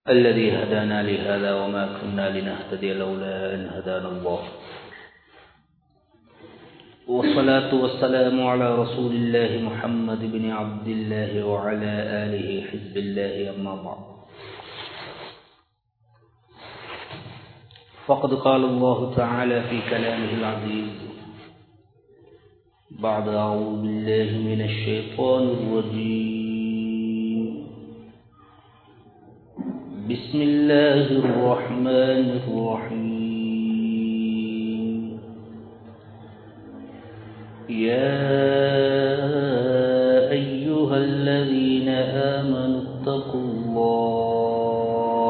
الذي هدانا لهذا وما كنا لنهتدي لولا أن هدانا الله والصلاة والسلام على رسول الله محمد بن عبد الله وعلى آله حزب الله أما بعد فقد قال الله تعالى في كلامه العزيز بعد أعوذ بالله من الشيطان الرجيم بسم الله الرحمن الرحيم يا أيها الذين آمنوا اتقوا الله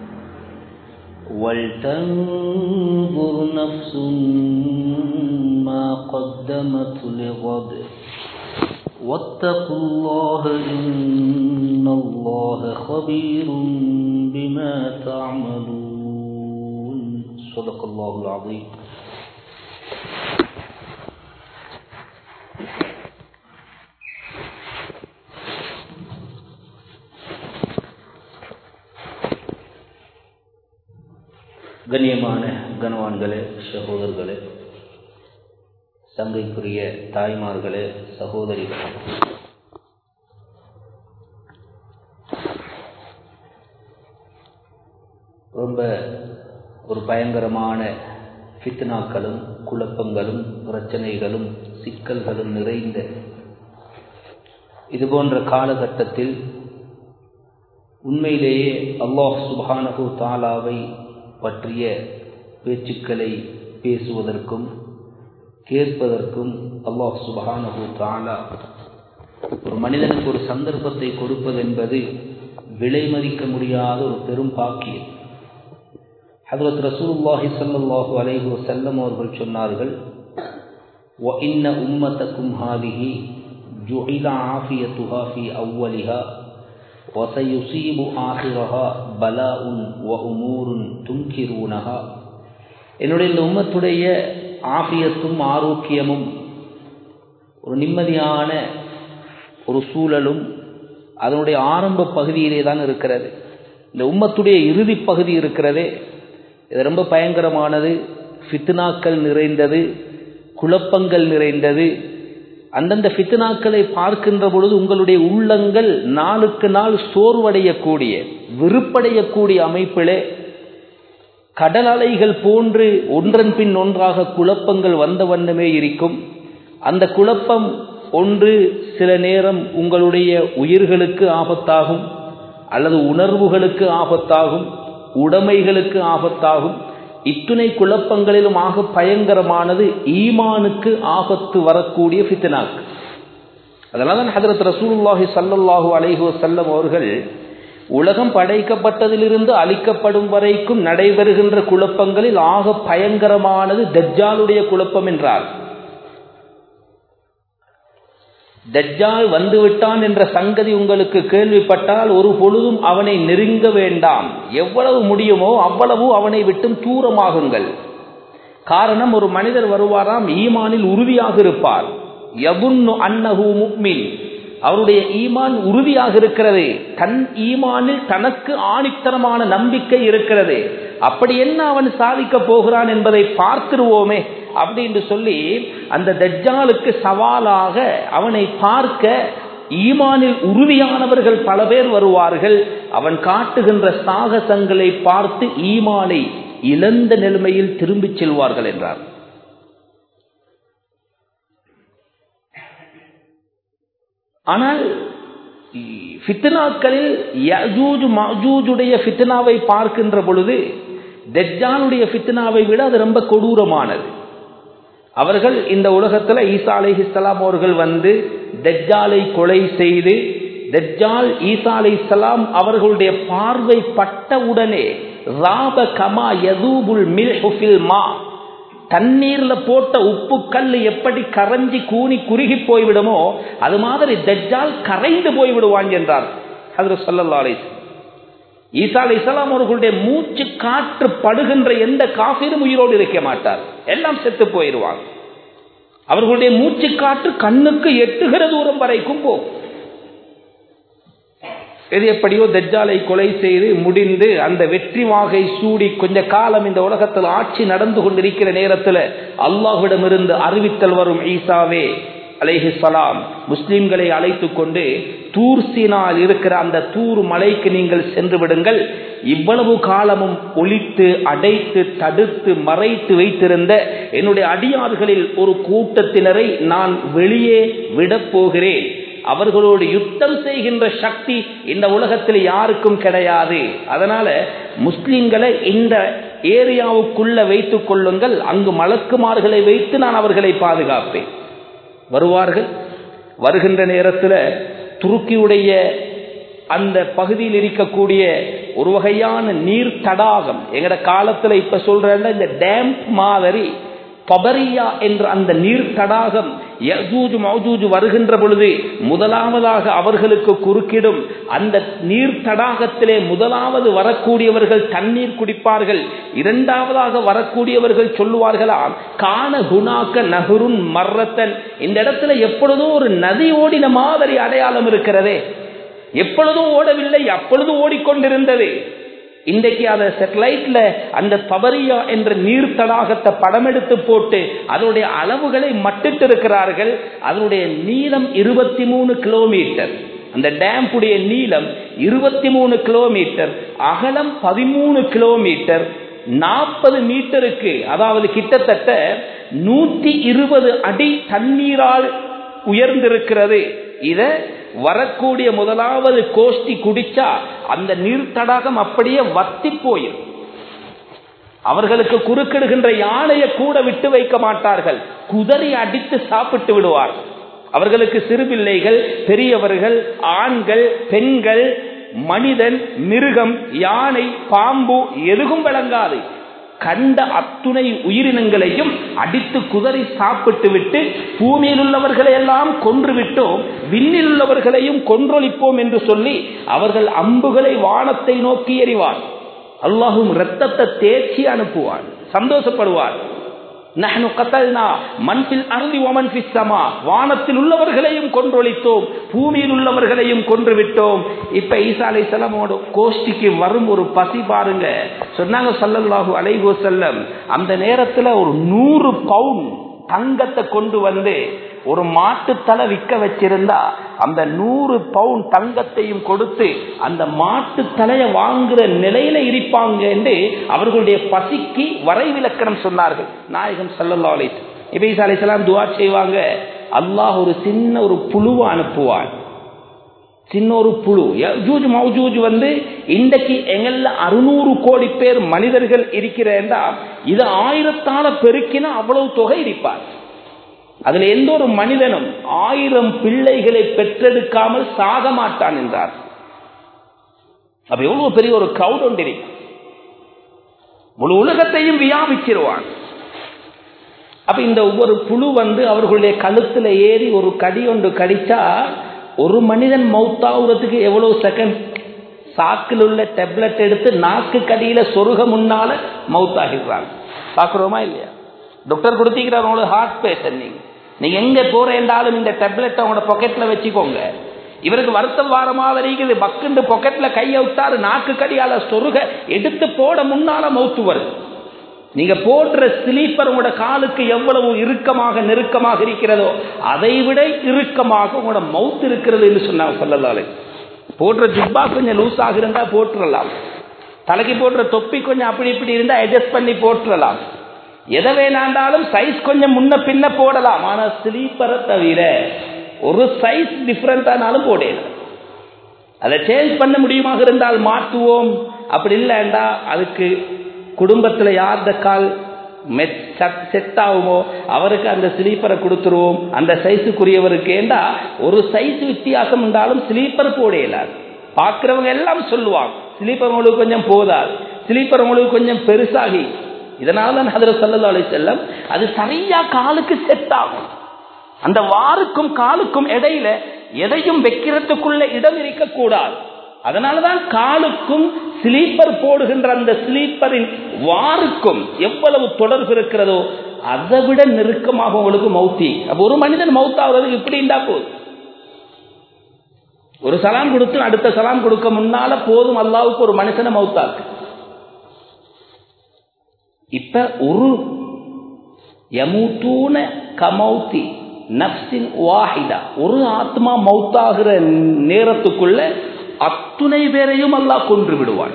ولتنظر نفس ما قدمت لغد واتقوا الله إن الله خبير بما تعملون صدق الله العظيم கண்ணியமான கனவான்களே சகோதரர்களே சங்கைக்குரிய தாய்மார்களே சகோதரிகளே ரொம்ப ஒரு பயங்கரமான ஃபித்னாக்களும் குழப்பங்களும் பிரச்சனைகளும் சிக்கல்களும் நிறைந்த இது போன்ற காலகட்டத்தில் உண்மையிலேயே அல்லாஹ் சுபானகு தாலாவை பற்றிய பேச்சுக்களை பேசுவதற்கும் கேட்பதற்கும் அல்லாஹ் சுபஹானஹு தாலா ஒரு மனிதனுக்கு ஒரு சந்தர்ப்பத்தை கொடுப்பது என்பது விலை மதிக்க முடியாத ஒரு பெரும் பாக்கியம் ஹதரத் ரசூலுல்லாஹி ஸல்லல்லாஹு அலைஹி வஸல்லம் அவர்கள் சொன்னார்கள் வ இன்ன உம்மத்தக்கும் ஹாதிஹி ஜுஇல ஆஃபியத்துஹா ஃபி அவ்வலிஹா وسيصيب آخرها بلاء وأمور تنكرونها என்னுடைய இந்த உம்மத்துடைய ஆபியத்தும் ஆரோக்கியமும் ஒரு நிம்மதியான ஒரு சூழலும் அதனுடைய ஆரம்ப பகுதியிலே தான் இருக்கிறது இந்த உம்மத்துடைய இறுதி பகுதி இருக்கிறதே இது ரொம்ப பயங்கரமானது ஃபித்னாக்கள் நிறைந்தது குழப்பங்கள் நிறைந்தது அந்தந்த ஃபித்னாக்களை பார்க்கின்ற பொழுது உங்களுடைய உள்ளங்கள் நாளுக்கு நாள் சோர்வடையக்கூடிய வெறுப்படையக்கூடிய அமைப்பிலே கடல் அலைகள் போன்று ஒன்றன் பின் ஒன்றாக குழப்பங்கள் வந்த வண்ணமே இருக்கும் அந்த குழப்பம் ஒன்று சில நேரம் உங்களுடைய உயிர்களுக்கு ஆபத்தாகும் அல்லது உணர்வுகளுக்கு ஆபத்தாகும் உடைமைகளுக்கு ஆபத்தாகும் இத்துணை குழப்பங்களிலும் ஆக பயங்கரமானது ஈமானுக்கு ஆபத்து வரக்கூடிய ஃபித்னாக் அதனால தான் ஹதரத் ரசூலுல்லாஹி சல்லல்லாஹு அலைஹி வஸல்லம் அவர்கள் உலகம் படைக்கப்பட்டதிலிருந்து அழிக்கப்படும் வரைக்கும் நடைபெறுகின்ற குழப்பங்களில் ஆக பயங்கரமானது தஜ்ஜாலுடைய குழப்பம் என்றார் தஜ்ஜால் வந்துவிட்டான் என்ற சங்கதி உங்களுக்கு கேள்விப்பட்டால் ஒரு பொழுதும் அவனை நெருங்க வேண்டாம் எவ்வளவு முடியுமோ அவ்வளவு அவனை விட்டும் தூரமாகுங்கள் காரணம் ஒரு மனிதர் வருவாராம் ஈமானில் உறுதியாக இருப்பார் யபுன்னு அன்னஹு முக்மின் அவருடைய ஈமான் உறுதியாக இருக்கிறது தன் ஈமானில் தனக்கு ஆணித்தனமான நம்பிக்கை இருக்கிறது அப்படி என்ன அவன் சாதிக்க போகிறான் என்பதை பார்த்துருவோமே அப்படின்னு சொல்லி அந்த தஜ்ஜாலுக்கு சவாலாக அவனை பார்க்க ஈமானில் உறுதியானவர்கள் பல பேர் வருவார்கள் அவன் காட்டுகின்ற சாகசங்களை பார்த்து ஈமானை இழந்த நிலைமையில் திரும்பிச் செல்வார்கள் என்றார் ஆனால் ஃபித்னாக்களில் யஜூஜ் மஜூஜுடைய ஃபித்னாவை பார்க்கின்ற பொழுது தெஜ்ஜானுடைய ஃபித்னாவை விட அது ரொம்ப கொடூரமானது அவர்கள் இந்த உலகத்தில் ஈசா அலிஹிஸ்லாம் அவர்கள் வந்து தெஜ்ஜாலை கொலை செய்து தெஜ்ஜால் ஈசா அலிஸ்லாம் அவர்களுடைய பார்வை பட்ட உடனே ராப கமா யதூபுல் மில்ஹுஃபில் மா தண்ணீர்ல போட்ட உப்பு கல் எப்படி கரைஞ்சி கூனி குறுகி போய்விடுமோ அது மாதிரி தஜ்ஜால் கரைந்து போய்விடுவான் என்றார் அது சொல்லல்லா அலிஸ் ஈசா அலி இஸ்லாம் அவர்களுடைய மூச்சு காற்று படுகின்ற எந்த காஃபிரும் உயிரோடு இருக்க மாட்டார் எல்லாம் செத்து போயிடுவாங்க அவர்களுடைய மூச்சு காற்று கண்ணுக்கு எட்டுகிற தூரம் வரைக்கும் போகும் இது எப்படியோ தஜ்ஜாலை கொலை செய்து முடிந்து அந்த வெற்றி வாகை சூடி கொஞ்ச காலம் இந்த உலகத்தில் ஆட்சி நடந்து கொண்டிருக்கிற நேரத்தில் அல்லாஹ்விடமிருந்து அறிவித்தல் வரும் ஈசாவே அலைஹி சலாம் முஸ்லிம்களை அழைத்து கொண்டு தூர்சினால் இருக்கிற அந்த தூர் மலைக்கு நீங்கள் சென்று விடுங்கள் இவ்வளவு காலமும் ஒழித்து அடைத்து தடுத்து மறைத்து வைத்திருந்த என்னுடைய அடியார்களில் ஒரு கூட்டத்தினரை நான் வெளியே விடப் போகிறேன் அவர்களோடு யுத்தம் செய்கின்ற சக்தி இந்த உலகத்தில் யாருக்கும் கிடையாது அதனால முஸ்லிம்களை இந்த ஏரியாவுக்குள்ள வைத்துக் கொள்ளுங்கள் அங்கு மலக்குமார்களை வைத்து நான் அவர்களை பாதுகாப்பேன் வருவார்கள் வருகின்ற நேரத்தில் துருக்கியுடைய அந்த பகுதியில் இருக்கக்கூடிய ஒரு வகையான நீர் தடாகம் எங்கட காலத்துல இப்ப சொல்ற இந்த டேம் மாதிரி பபரியா என்ற அந்த நீர் தடாகம் யஜூஜ் மௌஜூஜ் வருகின்ற பொழுது முதலாவதாக அவர்களுக்கு குறுக்கிடும் அந்த நீர் தடாகத்திலே முதலாவது வரக்கூடியவர்கள் தண்ணீர் குடிப்பார்கள் இரண்டாவதாக வரக்கூடியவர்கள் சொல்லுவார்களாம் காண குணாக்க நகருன் மர்ரத்தன் இந்த இடத்துல எப்பொழுதோ ஒரு நதி ஓடின மாதிரி அடையாளம் இருக்கிறதே எப்பொழுதும் ஓடவில்லை அப்பொழுது ஓடிக்கொண்டிருந்தது இன்றைக்கு அதை சேட்டலைட்ல அந்த பபரியா என்ற நீர் தடாகத்தை படம் எடுத்து போட்டு அதனுடைய அளவுகளை மட்டிட்டு இருக்கிறார்கள் அதனுடைய நீளம் இருபத்தி மூணு கிலோமீட்டர் அந்த டேம்புடைய நீளம் இருபத்தி மூணு கிலோமீட்டர் அகலம் பதிமூணு கிலோமீட்டர் நாற்பது மீட்டருக்கு அதாவது கிட்டத்தட்ட நூற்றி இருபது அடி தண்ணீரால் உயர்ந்திருக்கிறது இத வரக்கூடிய முதலாவது கோஷ்டி குடிச்சா அந்த நீர் தடாகம் அப்படியே வத்தி போயிடும் அவர்களுக்கு குறுக்கிடுகின்ற யானையை கூட விட்டு வைக்க மாட்டார்கள் குதறி அடித்து சாப்பிட்டு விடுவார் அவர்களுக்கு சிறுபிள்ளைகள் பெரியவர்கள் ஆண்கள் பெண்கள் மனிதன் மிருகம் யானை பாம்பு எதுவும் விளங்காது கண்ட அத்துணை உயிரினங்களையும் அடித்து குதறி சாப்பிட்டு விட்டு பூமியில் உள்ளவர்களை எல்லாம் கொன்று விட்டோம் விண்ணில் உள்ளவர்களையும் கொன்றொழிப்போம் என்று சொல்லி அவர்கள் அம்புகளை வானத்தை நோக்கி எறிவார் அல்லாஹும் ரத்தத்தை தேய்ச்சி அனுப்புவான் சந்தோஷப்படுவார் நஹ்னு கத்தல்னா மண்பில் அருதி ஒமன் பிஸ்ஸமா வானத்தில் உள்ளவர்களையும் கொன்றொழித்தோம் பூமியில் உள்ளவர்களையும் கொன்று விட்டோம் இப்ப ஈசா அலை செல்லமோட கோஷ்டிக்கு வரும் ஒரு பசி பாருங்க சொன்னாங்க சல்லல்லாஹு அலைகோ செல்லம் அந்த நேரத்துல ஒரு நூறு பவுன் தங்கத்தை கொண்டு வந்து ஒரு மாட்டு தலை விற்க வச்சிருந்தா அந்த நூறு பவுன் தங்கத்தையும் கொடுத்து அந்த மாட்டு தலையை வாங்குற நிலையில இருப்பாங்க என்று அவர்களுடைய பசிக்கு வரைவிலக்கணம் சொன்னார்கள் நாயகம் சல்லல்லா அலை இபைசா அலிசலாம் துவா செய்வாங்க அல்லாஹ் ஒரு சின்ன ஒரு புழுவை அனுப்புவான் சின்ன ஒரு புழு யஜூஜ் மௌஜூஜ் வந்து இன்றைக்கு எங்கள்ல அறுநூறு கோடி பேர் மனிதர்கள் இருக்கிறேன்டா இது ஆயிரத்தால பெருக்கினா அவ்வளவு தொகை இருப்பார் அதுல எந்த ஒரு மனிதனும் ஆயிரம் பிள்ளைகளை பெற்றெடுக்காமல் சாக மாட்டான் என்றார் அப்ப எவ்வளவு பெரிய ஒரு கிரௌட் ஒன்று முழு உலகத்தையும் வியாபிச்சிருவான் அப்ப இந்த ஒவ்வொரு புழு வந்து அவர்களுடைய கழுத்துல ஏறி ஒரு கடி ஒன்று கடிச்சா ஒரு மனிதன் மவுத்தாகிறதுக்கு எவ்வளவு செகண்ட் சாக்கில் உள்ள டெப்லெட் எடுத்து நாக்கு கடியில சொருக முன்னால மவுத்தாகிடுறாங்க பாக்குறோமா இல்லையா டாக்டர் கொடுத்தீங்கிறார் உங்களுக்கு ஹார்ட் பேஷண்ட் நீங்க நீங்க எங்க போறேன்டாலும் இந்த டெப்லெட் அவங்களோட பாக்கெட்ல வச்சுக்கோங்க இவருக்கு வருத்தம் வார மாதிரி இருக்குது பக்குண்டு பாக்கெட்ல கையை விட்டாரு நாக்கு கடியால சொருக எடுத்து போட முன்னால மவுத்து வருது நீங்க போடுற ஸ்லீப்பர் உங்களோட காலுக்கு எவ்வளவு இறுக்கமாக நெருக்கமாக இருக்கிறதோ அதை விட இறுக்கமாக உங்களோட மவுத் இருக்கிறது என்று சொன்னாங்க சொல்லலாலே போடுற ஜிப்பா கொஞ்சம் லூஸ் ஆக இருந்தா போட்டுடலாம் தலைக்கு போடுற தொப்பி கொஞ்சம் அப்படி இப்படி இருந்தா அட்ஜஸ்ட் பண்ணி போட்டுடலாம் எதை வேணாண்டாலும் சைஸ் கொஞ்சம் முன்ன பின்ன போடலாம் ஆனா ஸ்லீப்பரை தவிர ஒரு சைஸ் டிஃபரெண்டானாலும் போடலாம் அதை சேஞ்ச் பண்ண முடியுமாக இருந்தால் மாற்றுவோம் அப்படி இல்லைண்டா அதுக்கு குடும்பத்தில் யார்த கால் செட் ஆகுமோ அவருக்கு அந்த ஸ்லீப்பரை கொடுத்துருவோம் அந்த சைஸுக்குரியவருக்கு ஏண்டா ஒரு சைஸ் வித்தியாசம் இருந்தாலும் ஸ்லீப்பர் போட இயலாது பார்க்கிறவங்க எல்லாம் சொல்லுவாங்க ஸ்லீப்பர் உங்களுக்கு கொஞ்சம் போதாது ஸ்லீப்பர் உங்களுக்கு கொஞ்சம் பெருசாகி இதனால தான் ஹதரத் சல்லா அலி செல்லம் அது சரியா காலுக்கு செட் ஆகும் அந்த வாருக்கும் காலுக்கும் இடையில எதையும் வைக்கிறதுக்குள்ள இடம் இருக்கக்கூடாது அதனாலதான் காலுக்கும் ஸ்லீப்பர் போடுகின்ற அந்த ஸ்லீப்பரின் வாருக்கும் எவ்வளவு தொடர்பு இருக்கிறதோ அதை விட நெருக்கமாக உங்களுக்கு மௌத்தி அப்ப ஒரு மனிதன் மௌத்தாகிறது இப்படி இருந்தா போதும் ஒரு சலாம் கொடுத்து அடுத்த சலாம் கொடுக்க முன்னால போதும் அல்லாவுக்கு ஒரு மனுஷனை மௌத்தாக்கு இப்ப ஒரு யமூத்தூன கமௌத்தி நப்சின் வாஹிதா ஒரு ஆத்மா மௌத்தாகிற நேரத்துக்குள்ள அத்துணை பேரையும் அல்லாஹ் கொன்று விடுவான்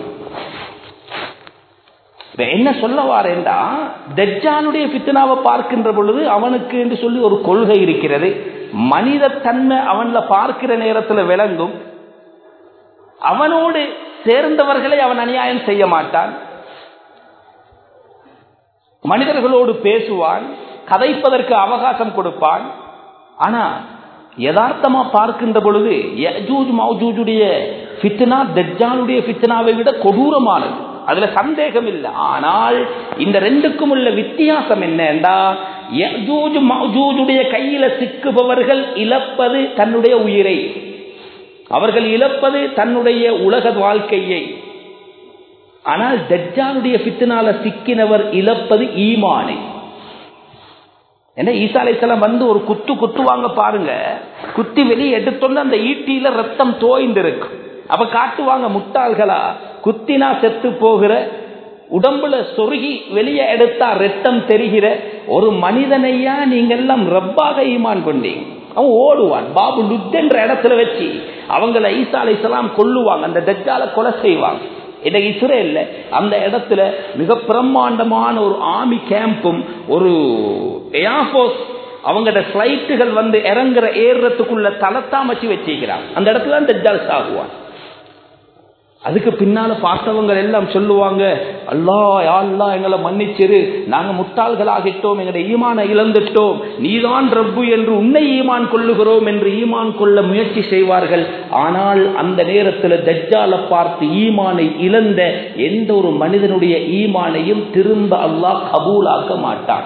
என்ன சொல்ல வாரேண்டா தஜ்ஜாலுடைய பித்தனாவை பார்க்கின்ற பொழுது அவனுக்கு என்று சொல்லி ஒரு கொள்கை இருக்கிறது மனித தன்மை அவன்ல பார்க்கிற நேரத்தில் விளங்கும் அவனோடு சேர்ந்தவர்களை அவன் அநியாயம் செய்ய மாட்டான் மனிதர்களோடு பேசுவான் கதைப்பதற்கு அவகாசம் கொடுப்பான் ஆனா யதார்த்தமா பார்க்கின்ற பொழுது மௌஜூஜுடைய ஃபித்னா தஜ்ஜாலுடைய ஃபித்னாவை விட கொடூரமானது அதுல சந்தேகம் இல்லை ஆனால் இந்த ரெண்டுக்கும் உள்ள வித்தியாசம் என்னண்டா மௌஜூஜுடைய கையில சிக்குபவர்கள் இழப்பது தன்னுடைய உயிரை அவர்கள் இழப்பது தன்னுடைய உலக வாழ்க்கையை ஆனால் தஜ்ஜாலுடைய பித்தினால சிக்கினவர் இழப்பது ஈமானை என்ன ஈசா அலைசலாம் வந்து ஒரு குத்து குத்துவாங்க பாருங்க குத்தி வெளியே எடுத்தோன்னு அந்த ஈட்டியில ரத்தம் தோய்ந்திருக்கும் அப்ப காட்டுவாங்க முட்டாள்களா குத்தினா செத்து போகிற உடம்புல சொருகி வெளியே எடுத்தா ரத்தம் தெரிகிற ஒரு மனிதனையா நீங்க எல்லாம் ரப்பாக ஈமான் கொண்டீங்க அவன் ஓடுவான் பாபு லுத்தென்ற இடத்துல வச்சு அவங்கள ஈசா அலைசலாம் கொல்லுவாங்க அந்த தஜ்ஜால கொலை செய்வாங்க இன்னைக்கு இஸ்ரேல்ல அந்த இடத்துல மிக பிரம்மாண்டமான ஒரு ஆர்மி கேம்பும் ஒரு ஏர்போர்ஸ் அவங்களோட பிளைட்டுகள் வந்து இறங்குற ஏறுறதுக்குள்ள தளத்தான் வச்சு வச்சிருக்கிறாங்க அந்த இடத்துல தான் தஜ்ஜால் சாகுவான் அதுக்கு பின்னால பார்த்தவங்க எல்லாம் சொல்லுவாங்க அல்லா யாழ்லா எங்களை மன்னிச்சிரு நாங்க முட்டாள்கள் ஆகிட்டோம் எங்களுடைய ஈமான இழந்துட்டோம் நீதான் ரப்பு என்று உன்னை ஈமான் கொள்ளுகிறோம் என்று ஈமான் கொள்ள முயற்சி செய்வார்கள் ஆனால் அந்த நேரத்தில் தஜ்ஜால பார்த்து ஈமானை இழந்த எந்த ஒரு மனிதனுடைய ஈமானையும் திரும்ப அல்லாஹ் கபூலாக்க மாட்டான்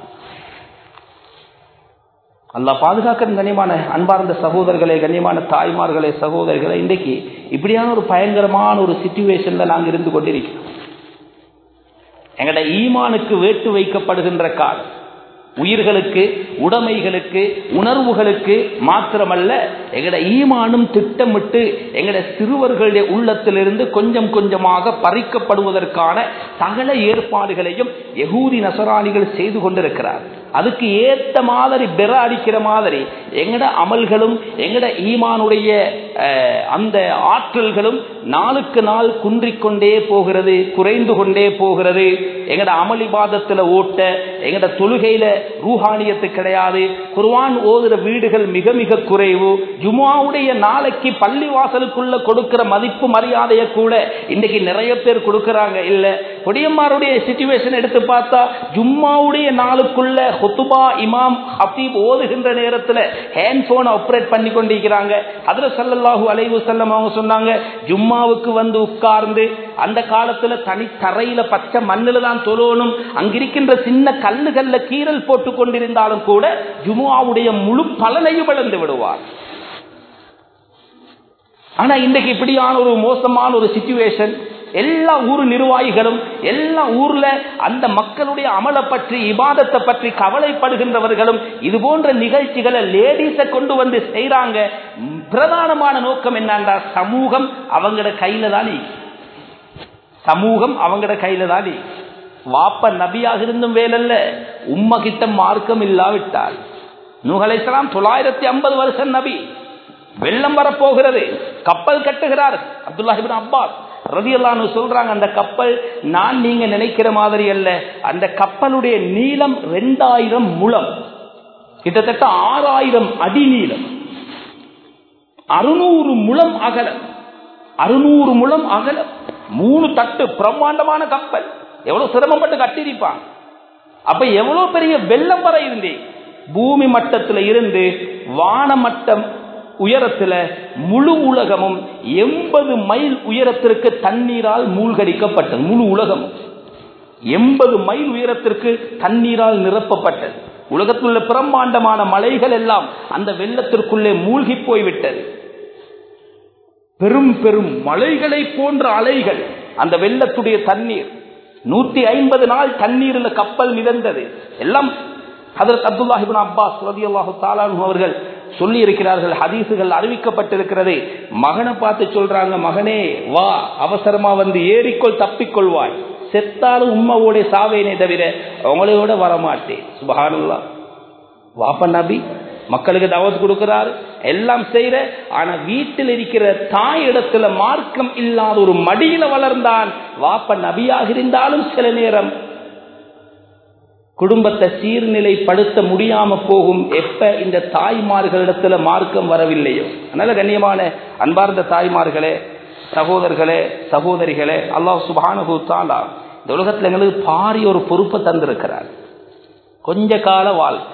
அல்லா பாதுகாக்க கண்ணியமான அன்பார்ந்த சகோதரர்களே கண்ணியமான தாய்மார்களே சகோதரர்களே இன்றைக்கு இப்படியான ஒரு பயங்கரமான ஒரு சுச்சுவேஷன்ல நாங்கள் இருந்து கொண்டிருக்கிறோம் எங்கட ஈமானுக்கு வேட்டு வைக்கப்படுகின்ற காலம் உயிர்களுக்கு உடைமைகளுக்கு உணர்வுகளுக்கு மாத்திரமல்ல எங்கட ஈமானும் திட்டமிட்டு எங்கட சிறுவர்களுடைய உள்ளத்திலிருந்து கொஞ்சம் கொஞ்சமாக பறிக்கப்படுவதற்கான சகல ஏற்பாடுகளையும் எகூதி நசராணிகள் செய்து கொண்டிருக்கிறார் அதுக்கு ஏத்த மாதிரி பெற அடிக்கிற மாதிரி எங்கட அமல்களும் எங்கட ஈமானுடைய அந்த ஆற்றல்களும் நாளுக்கு நாள் குன்றிக்கொண்டே போகிறது குறைந்து கொண்டே போகிறது எங்கட அமளிபாதத்தில் ஓட்ட எங்கட தொழுகையில ரூஹானியத்து கிடையாது குர்வான் ஓதுற வீடுகள் மிக மிக குறைவு ஜுமாவுடைய நாளைக்கு பள்ளி வாசலுக்குள்ள கொடுக்கிற மதிப்பு மரியாதையை கூட இன்னைக்கு நிறைய பேர் கொடுக்கறாங்க இல்ல கொடியம்மாருடைய சிச்சுவேஷன் எடுத்து பார்த்தா ஜும்மாவுடைய நாளுக்குள்ள ஹொத்துபா இமாம் ஹபீப் ஓதுகின்ற நேரத்தில் ஹேண்ட் போனை ஆப்ரேட் பண்ணி கொண்டிருக்கிறாங்க அதுல சல்லல்லாஹு அலைவு செல்லம் அவங்க சொன்னாங்க ஜும்மாவுக்கு வந்து உட்கார்ந்து அந்த காலத்துல தனி தரையில பச்சை மண்ணில் தான் தொழணும் அங்கிருக்கின்ற சின்ன கல்லுகள்ல கீரல் போட்டு கொண்டிருந்தாலும் கூட ஜும்மாவுடைய முழு பலனையும் இழந்து விடுவார் ஆனா இன்றைக்கு இப்படியான ஒரு மோசமான ஒரு சிச்சுவேஷன் எல்லா ஊர் நிர்வாகிகளும் எல்லா ஊர்ல அந்த மக்களுடைய அமலை பற்றி இபாதத்தை பற்றி கவலைப்படுகின்றவர்களும் இது போன்ற நிகழ்ச்சிகளை லேடிஸை கொண்டு வந்து செய்யறாங்க பிரதானமான நோக்கம் என்னண்டா சமூகம் அவங்களோட கையில தான் சமூகம் அவங்களோட கையில தான் வாப்ப நபியாக இருந்தும் வேலல்ல உம்ம கிட்ட மார்க்கம் இல்லாவிட்டால் நூகலைசலாம் தொள்ளாயிரத்தி ஐம்பது வருஷம் நபி வெள்ளம் வரப்போகிறது கப்பல் கட்டுகிறார் அப்துல்லாஹிபின் அப்பாஸ் ரதியல்லான்னு சொல்றாங்க அந்த கப்பல் நான் நீங்க நினைக்கிற மாதிரி அல்ல அந்த கப்பலுடைய நீளம் ரெண்டாயிரம் முழம் கிட்டத்தட்ட ஆறாயிரம் அடி நீளம் அறுநூறு முழம் அகலம் அறுநூறு முழம் அகலம் மூணு தட்டு பிரம்மாண்டமான கப்பல் எவ்வளவு சிரமப்பட்டு கட்டிருப்பான் அப்ப எவ்வளவு பெரிய வெள்ளம் வர இருந்தே பூமி மட்டத்தில் இருந்து வானமட்டம் உயரத்துல முழு உலகமும் எண்பது மைல் உயரத்திற்கு தண்ணீரால் மூழ்கடிக்கப்பட்டது முழு உலகம் எண்பது மைல் உயரத்திற்கு தண்ணீரால் நிரப்பப்பட்டது உலகத்தில் உள்ள பிரம்மாண்டமான மலைகள் எல்லாம் அந்த வெள்ளத்திற்குள்ளே மூழ்கி போய்விட்டது பெரும் பெரும் மலைகளை போன்ற அலைகள் அந்த வெள்ளத்துடைய தண்ணீர் நூத்தி ஐம்பது நாள் தண்ணீரில் கப்பல் மிதந்தது எல்லாம் ஹதரத் அப்துல்லாஹிபின் அப்பாஸ் ரதி அல்லாஹு தாலானு அவர்கள் சொல்லி இருக்கிறார்கள் ஹதீசுகள் அறிவிக்கப்பட்டிருக்கிறது மகனை பார்த்து சொல்றாங்க மகனே வா அவசரமா வந்து ஏறிக்கொள் தப்பிக்கொள்வாய் செத்தாலும் உண்மையோட சாவேனே தவிர உங்களையோட வரமாட்டேன் சுபஹானுல்லா வாப்ப நபி மக்களுக்கு தவத் கொடுக்கிறாரு எல்லாம் செய்யற ஆனா வீட்டில் இருக்கிற தாய் இடத்துல மார்க்கம் இல்லாத ஒரு மடியில வளர்ந்தான் வாப்ப நபியாக இருந்தாலும் சில நேரம் குடும்பத்தை சீர்நிலைப்படுத்த முடியாம போகும் எப்ப இந்த தாய்மார்களிடத்துல மார்க்கம் வரவில்லையோ அதனால கண்ணியமான அன்பார்ந்த தாய்மார்களே சகோதரர்களே சகோதரிகளே அல்லாஹ் சுபானு தாலா இந்த உலகத்துல எங்களுக்கு பாரிய ஒரு பொறுப்பை தந்திருக்கிறார் கொஞ்ச கால வாழ்க்கை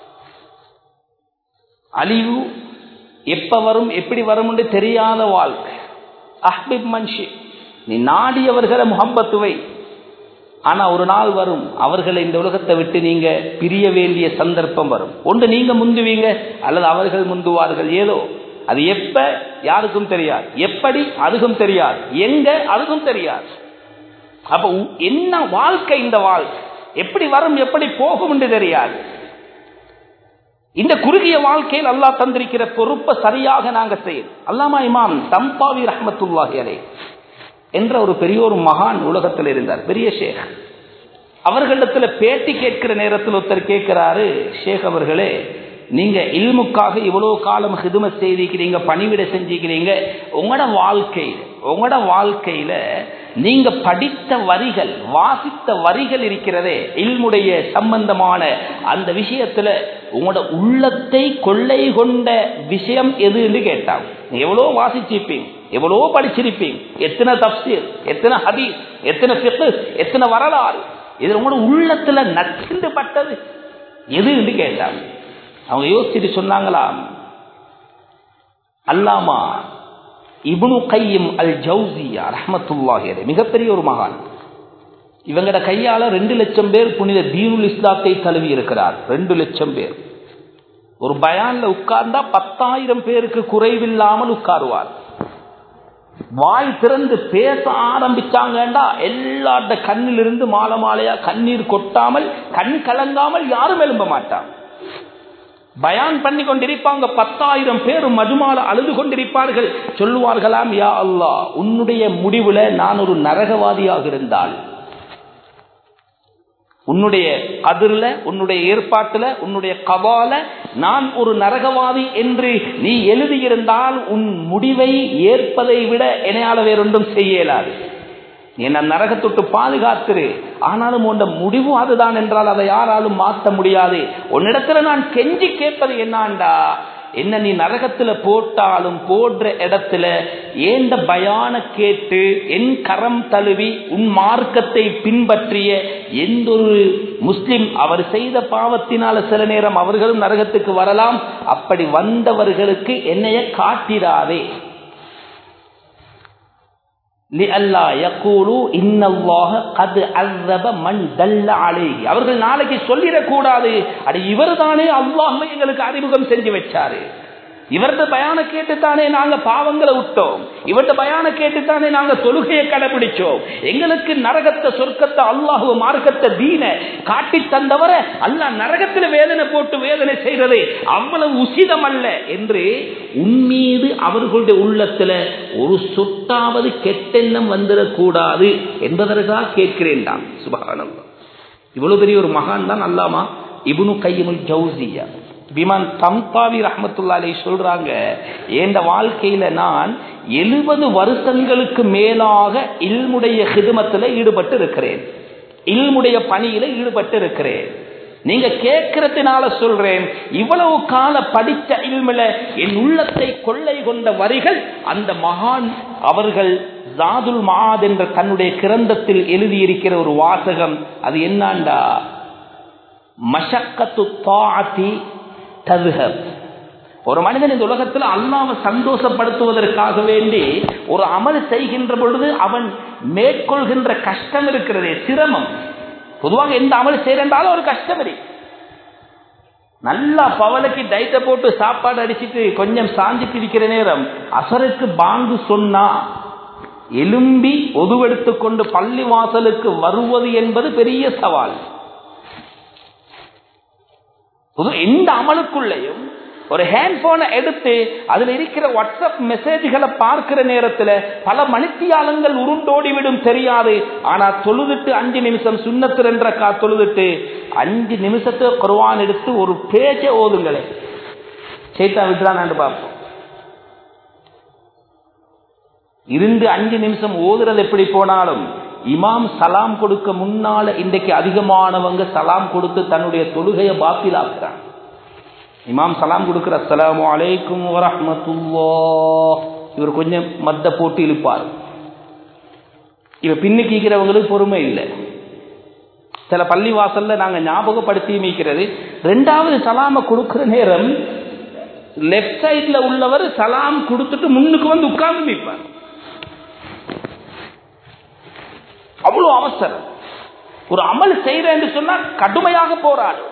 அழிவு எப்ப வரும் எப்படி வரும் என்று தெரியாத வாழ்க்கை அஹ்பிப் மன்ஷி நீ நாடியவர்களை முகப்பத்துவை ஆனா ஒரு நாள் வரும் அவர்களை இந்த உலகத்தை விட்டு நீங்க பிரிய வேண்டிய சந்தர்ப்பம் வரும் ஒன்று நீங்க முந்துவீங்க அல்லது அவர்கள் முந்துவார்கள் ஏதோ அது எப்ப யாருக்கும் தெரியாது எப்படி அதுக்கும் தெரியாது எங்க அதுக்கும் தெரியாது அப்ப என்ன வாழ்க்கை இந்த வாழ்க்கை எப்படி வரும் எப்படி போகும் என்று தெரியாது இந்த குறுகிய வாழ்க்கையில் அல்லாஹ் தந்திருக்கிற பொறுப்பை சரியாக நாங்க செய்யும் அல்லாமா இமாம் தம்பாவி ரஹமத்துல்லாஹி அலை என்ற ஒரு பெரிய ஒரு மகான் உலகத்தில் இருந்தார் பெரிய ஷேக் அவர்களிடத்துல பேட்டி கேட்கிற நேரத்தில் ஒருத்தர் கேட்கிறாரு ஷேக் அவர்களே நீங்க இல்முக்காக இவ்வளவு காலம் ஹிதும செய்திக்கிறீங்க பணிவிட செஞ்சுக்கிறீங்க உங்களோட வாழ்க்கையில் உங்களோட வாழ்க்கையில நீங்க படித்த வரிகள் வாசித்த வரிகள் இருக்கிறதே இல்முடைய சம்பந்தமான அந்த விஷயத்துல உங்களோட உள்ளத்தை கொள்ளை கொண்ட விஷயம் எதுன்னு கேட்டாங்க எவ்வளோ வாசிச்சிருப்பீங்க எவ்வளோ படிச்சிருப்பீங்க எத்தனை தப்சீர் எத்தனை ஹதீஸ் எத்தனை பிக்கு எத்தனை வரலாறு இது உங்களோட உள்ளத்துல நச்சுண்டு பட்டது எதுன்னு கேட்டாங்க அவங்க யோசிச்சுட்டு சொன்னாங்களா அல்லாமா இபுனு கையும் அல் ஜவுசியா ரஹமத்துல்லாஹியரே மிகப்பெரிய ஒரு மகான் இவங்கட கையால ரெண்டு லட்சம் பேர் புனித தீனுல் இஸ்லாத்தை தழுவி இருக்கிறார் ரெண்டு லட்சம் பேர் ஒரு பயான்ல உட்கார்ந்தா பத்தாயிரம் பேருக்கு குறைவில்லாமல் உட்காருவார் வாய் திறந்து பேச ஆரம்பிச்சாங்கண்டா எல்லாட்ட கண்ணிலிருந்து மாலை மாலையா கண்ணீர் கொட்டாமல் கண் கலங்காமல் யாரும் எழும்ப மாட்டாங்க பயான் பண்ணி கொண்டிருப்பாங்க பத்தாயிரம் பேர் மதுமால அழுது கொண்டிருப்பார்கள் சொல்லுவார்களாம் யா அல்லா உன்னுடைய முடிவுல நான் ஒரு நரகவாதியாக இருந்தால் உன்னுடைய அதிர்ல உன்னுடைய ஏற்பாட்டுல உன்னுடைய கபால நான் ஒரு நரகவாதி என்று நீ எழுதியிருந்தால் உன் முடிவை ஏற்பதை விட எனையால வேறொன்றும் செய்ய இயலாது என்ன நரகத்தொட்டு பாதுகாத்துரு ஆனாலும் உண்ட முடிவு அதுதான் என்றால் அதை யாராலும் மாற்ற முடியாது உன்னிடத்துல நான் கெஞ்சி கேட்பது என்னாண்டா என்ன நீ நரகத்துல போட்டாலும் போடுற இடத்துல ஏண்ட பயான கேட்டு என் கரம் தழுவி உன் மார்க்கத்தை பின்பற்றிய எந்த ஒரு முஸ்லிம் அவர் செய்த பாவத்தினால சில நேரம் அவர்களும் நரகத்துக்கு வரலாம் அப்படி வந்தவர்களுக்கு என்னைய காட்டிடாதே அவர்கள் நாளைக்கு சொல்லிடக்கூடாது அது இவர் தானே அல்லாஹ் எங்களுக்கு அறிமுகம் செஞ்சு வச்சாரு இவரது பயான கேட்டுத்தானே நாங்க பாவங்களை விட்டோம் இவரது பயான கேட்டுத்தானே நாங்க தொழுகையை கடைபிடிச்சோம் எங்களுக்கு நரகத்தை சொர்க்கத்தை அல்லாஹுவ மார்க்கத்தை தீன காட்டி தந்தவர அல்ல நரகத்தில் வேதனை போட்டு வேதனை செய்யறது அவ்வளவு உசிதம் அல்ல என்று உன்மீது அவர்களுடைய உள்ளத்துல ஒரு சொட்டாவது கெட்டெண்ணம் வந்துடக்கூடாது என்பதற்காக கேட்கிறேன் தான் சுபகானம் இவ்வளவு பெரிய ஒரு மகான் தான் அல்லாமா இபுனு கையமுல் ஜவுசியா விமான் தம்பாவி ரஹமத்துல்லாலே சொல்றாங்க எந்த வாழ்க்கையில நான் எழுபது வருஷங்களுக்கு மேலாக இல்முடைய ஹிதுமத்தில் ஈடுபட்டு இருக்கிறேன் இல்முடைய பணியில ஈடுபட்டு இருக்கிறேன் நீங்க கேட்கறதுனால சொல்றேன் இவ்வளவு கால படித்த இல்மில என் உள்ளத்தை கொள்ளை கொண்ட வரிகள் அந்த மகான் அவர்கள் ஜாதுல் மாத் என்ற தன்னுடைய கிரந்தத்தில் எழுதியிருக்கிற ஒரு வாசகம் அது என்னாண்டா மஷக்கத்து தாத்தி ததுஹப் ஒரு மனிதன் இந்த உலகத்தில் அல்லாவை சந்தோஷப்படுத்துவதற்காக வேண்டி ஒரு அமல் செய்கின்ற பொழுது அவன் மேற்கொள்கின்ற கஷ்டம் இருக்கிறதே சிரமம் பொதுவாக எந்த அமல் செய்யறாலும் ஒரு கஷ்டம் இருக்கு நல்லா பவலைக்கு டைட்ட போட்டு சாப்பாடு அடிச்சிட்டு கொஞ்சம் சாஞ்சிட்டு இருக்கிற நேரம் அசருக்கு பாங்கு சொன்னா எலும்பி ஒதுவெடுத்து கொண்டு பள்ளி வாசலுக்கு வருவது என்பது பெரிய சவால் எந்த அமலுக்குள்ளேயும் ஒரு ஹேண்ட் போனை எடுத்து அதுல இருக்கிற வாட்ஸ்அப் மெசேஜ்களை பார்க்கிற நேரத்துல பல மணித்தியாலங்கள் உருண்டோடிவிடும் தெரியாது ஆனா தொழுதுட்டு அஞ்சு நிமிஷம் சுண்ணத்து என்ற கா தொழுதுட்டு அஞ்சு நிமிஷத்தை குர்வான் எடுத்து ஒரு பேஜ ஓதுங்களே சேத்தா விட்டுறான்னு பார்ப்போம் இருந்து அஞ்சு நிமிஷம் ஓதுறது எப்படி போனாலும் இமாம் சலாம் கொடுக்க முன்னால இன்றைக்கு அதிகமானவங்க சலாம் கொடுத்து தன்னுடைய தொழுகையை பாத்திலாக்குறாங்க இமாம் சலாம் கொடுக்கிற அஸ்ஸலாமு அலைக்கும் வரஹ்மத்துல்லா இவர் கொஞ்சம் மத்த போட்டு இழுப்பார் இவ பின்னுக்கிக்கிறவங்களுக்கு பொறுமை இல்லை சில பள்ளி வாசல்ல நாங்க ஞாபகப்படுத்தி மீக்கிறது ரெண்டாவது சலாம கொடுக்கிற நேரம் லெப்ட் சைட்ல உள்ளவர் சலாம் கொடுத்துட்டு முன்னுக்கு வந்து உட்கார்ந்து மீப்பார் அவ்வளவு அவசரம் ஒரு அமல் செய்யறேன்னு சொன்னா கடுமையாக போராடும்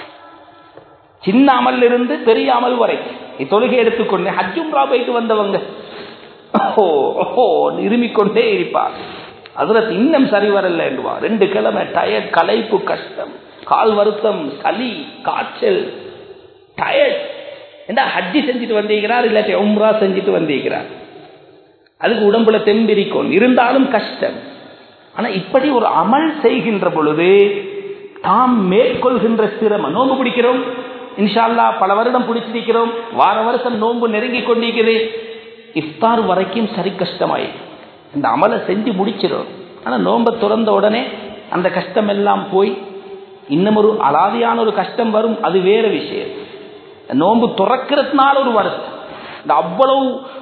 சின்ன அமல் இருந்து பெரிய அமல் வரைக்கும் தொழுகை எடுத்துக்கொண்டு ஹஜ்ஜும்ரா போயிட்டு வந்தவங்க ஓ ஓ இருமிக்கொண்டே இருப்பார் அதுல இன்னும் சரி வரல என்றுவா ரெண்டு கிழமை டயர்ட் களைப்பு கஷ்டம் கால் வருத்தம் சளி காய்ச்சல் டயர்ட் என்ன ஹஜ்ஜி செஞ்சுட்டு வந்திருக்கிறார் இல்லாட்டி உம்ரா செஞ்சுட்டு வந்திருக்கிறார் அதுக்கு உடம்புல தெம்பிரிக்கும் இருந்தாலும் கஷ்டம் ஆனா இப்படி ஒரு அமல் செய்கின்ற பொழுது தாம் மேற்கொள்கின்ற சிரமம் நோன்பு பிடிக்கிறோம் இன்ஷால்லா பல வருடம் பிடிச்சிருக்கிறோம் வார வருஷம் நோன்பு நெருங்கி கொண்டிருக்குது இஃப்தார் வரைக்கும் சரி கஷ்டமாயி இந்த அமலை செஞ்சு முடிச்சிடும் ஆனா நோன்பை திறந்த உடனே அந்த கஷ்டம் எல்லாம் போய் இன்னும் ஒரு அலாதியான ஒரு கஷ்டம் வரும் அது வேற விஷயம் நோன்பு துறக்கிறதுனால ஒரு வருஷம் இந்த அவ்வளவு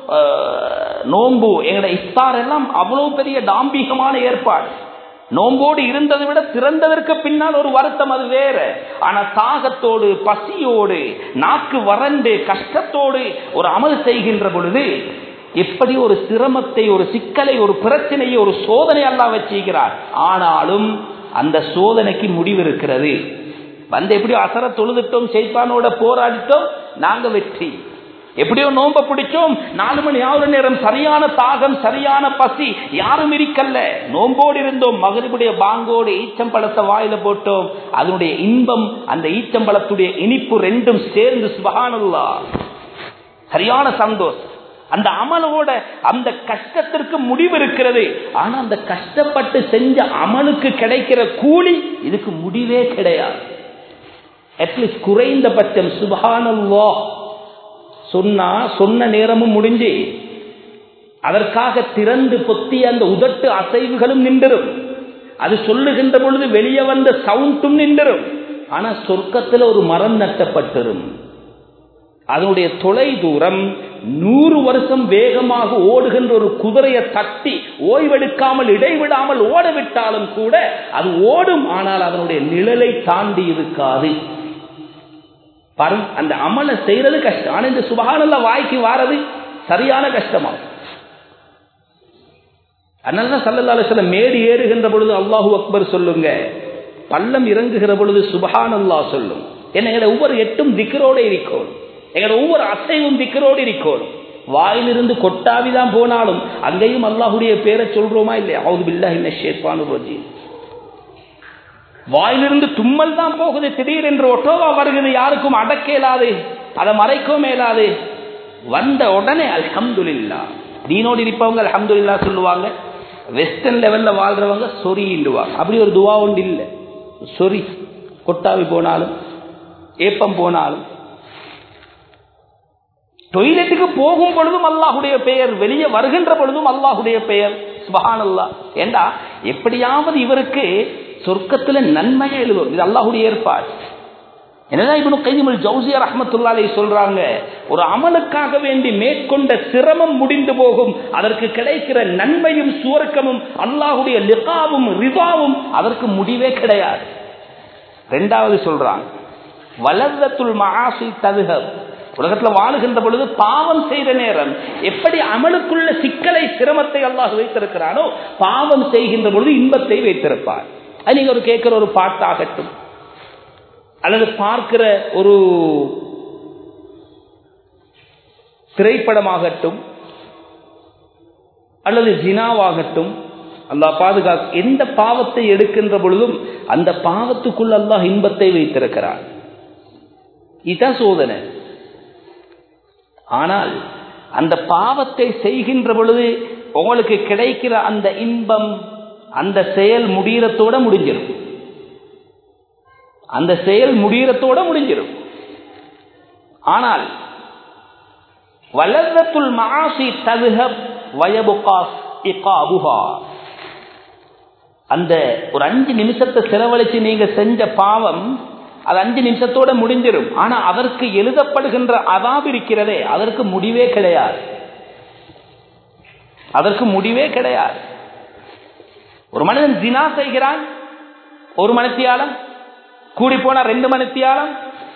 நோன்பு எங்களோட இஃப்தார் எல்லாம் அவ்வளவு பெரிய டாம்பீகமான ஏற்பாடு நோம்போடு இருந்ததை விட திறந்ததற்கு பின்னால் ஒரு வருத்தம் அது வேற ஆனா தாகத்தோடு பசியோடு நாக்கு வறண்டு கஷ்டத்தோடு ஒரு அமல் செய்கின்ற பொழுது எப்படி ஒரு சிரமத்தை ஒரு சிக்கலை ஒரு பிரச்சனையை ஒரு சோதனை அல்லா வச்சுக்கிறார் ஆனாலும் அந்த சோதனைக்கு முடிவு இருக்கிறது வந்து எப்படியோ அசர தொழுதுட்டோம் செய்தானோட போராடிட்டோம் நாங்க வெற்றி எப்படியோ நோம்ப பிடிச்சோம் நாலு மணி ஆறு நேரம் சரியான தாகம் சரியான பசி யாரும் இருக்கல்ல நோம்போடு இருந்தோம் மகரிபுடைய பாங்கோடு ஈச்சம்பழத்தை வாயில போட்டோம் அதனுடைய இன்பம் அந்த ஈச்சம்பழத்துடைய இனிப்பு ரெண்டும் சேர்ந்து சுபகானல்லா சரியான சந்தோஷம் அந்த அமலோட அந்த கஷ்டத்திற்கு முடிவு இருக்கிறது ஆனா அந்த கஷ்டப்பட்டு செஞ்ச அமலுக்கு கிடைக்கிற கூலி இதுக்கு முடிவே கிடையாது அட்லீஸ்ட் குறைந்தபட்சம் சுபகானல்லா சொன்னா சொன்ன நேரமும் முடிஞ்சு அதற்காக திறந்து பொத்தி அந்த உதட்டு அசைவுகளும் நின்றுரும் அது சொல்லுகின்ற பொழுது வெளியே வந்த சவுண்டும் நின்றுரும் ஆனா சொர்க்கத்தில் ஒரு மரம் நட்டப்பட்டிரும் அதனுடைய தொலை தூரம் நூறு வருஷம் வேகமாக ஓடுகின்ற ஒரு குதிரையை தட்டி ஓய்வெடுக்காமல் இடைவிடாமல் ஓட விட்டாலும் கூட அது ஓடும் ஆனால் அதனுடைய நிழலை தாண்டி இருக்காது பாருங்க அந்த அமலை செய்யறது கஷ்டம் ஆனா இந்த சுபகானல்ல வாய்க்கு வாரது சரியான கஷ்டமாகும் அதனால சல்லல்லாஹு சில மேடு ஏறுகின்ற பொழுது அல்லாஹு அக்பர் சொல்லுங்க பள்ளம் இறங்குகிற பொழுது சுபஹான் அல்லா சொல்லும் என்ன எங்களோட ஒவ்வொரு எட்டும் திக்கரோடு இருக்கணும் எங்களோட ஒவ்வொரு அசைவும் திக்கரோடு இருக்கணும் வாயிலிருந்து கொட்டாவிதான் போனாலும் அங்கேயும் அல்லாஹுடைய பேரை சொல்றோமா இல்லையா அவுது பில்லா இன்ன ஷேப்பானு ரோஜி வாயிலிருந்து தும்மல் தான் போகுது திடீரென்று ஒட்டோவா வருகிறது யாருக்கும் அடக்க இயலாது அதை மறைக்கவும் இயலாது வந்த உடனே அல்ஹம்துலில்லா தீனோடு இருப்பவங்க அல்ஹம்துலில்லா சொல்லுவாங்க வெஸ்டர்ன் லெவல்ல வாழ்றவங்க சொரிண்டுவாங்க அப்படி ஒரு துவா ஒன்று இல்லை சொரி கொட்டாவி போனாலும் ஏப்பம் போனாலும் டொய்லெட்டுக்கு போகும் பொழுதும் அல்லாஹுடைய பெயர் வெளியே வருகின்ற பொழுதும் அல்லாஹுடைய பெயர் சுபஹானல்லா ஏண்டா எப்படியாவது இவருக்கு சொர்க்கத்துல நன்மையை எழுதும் இது அல்லாஹுடைய ஏற்பாடு என்னதான் இவனு கைதிமல் ஜவுசியா ரஹமத்துல்லாலே சொல்றாங்க ஒரு அமலுக்காக வேண்டி மேற்கொண்ட சிரமம் முடிந்து போகும் அதற்கு கிடைக்கிற நன்மையும் சுவர்க்கமும் அல்லாஹுடைய லிகாவும் ரிவாவும் அதற்கு முடிவே கிடையாது ரெண்டாவது சொல்றாங்க வலதத்துல் மகாசி ததுகர் உலகத்துல வாழுகின்ற பொழுது பாவம் செய்த நேரம் எப்படி அமலுக்குள்ள சிக்கலை சிரமத்தை அல்லாஹ் வைத்திருக்கிறானோ பாவம் செய்கின்ற பொழுது இன்பத்தை வைத்திருப்பார் அது நீங்க ஒரு கேட்கிற ஒரு பாட்டாகட்டும் அல்லது பார்க்கிற ஒரு திரைப்படமாகட்டும் அல்லது ஜினாவாகட்டும் அல்லாஹ் பாதுகாக்க எந்த பாவத்தை எடுக்கின்ற பொழுதும் அந்த பாவத்துக்குள் அல்லாஹ் இன்பத்தை வைத்திருக்கிறார் இதுதான் சோதனை ஆனால் அந்த பாவத்தை செய்கின்ற பொழுது உங்களுக்கு கிடைக்கிற அந்த இன்பம் அந்த செயல் முடிகிறத்தோட முடிஞ்சிடும் அந்த செயல் முடிகிறத்தோட முடிஞ்சிடும் ஆனால் வலதத்துல் மாசி ததுஹப் வயபுகாஸ் இகாபுஹா அந்த ஒரு அஞ்சு நிமிஷத்தை செலவழிச்சு நீங்க செஞ்ச பாவம் அது அஞ்சு நிமிஷத்தோட முடிஞ்சிடும் ஆனா அதற்கு எழுதப்படுகின்ற அதாப் இருக்கிறதே அதற்கு முடிவே கிடையாது அதற்கு முடிவே கிடையாது ஒரு மனிதன் ஜினா செய்கிறான் ஒரு மணித்தியாலம் கூடி போனா ரெண்டு மணித்தியாலம்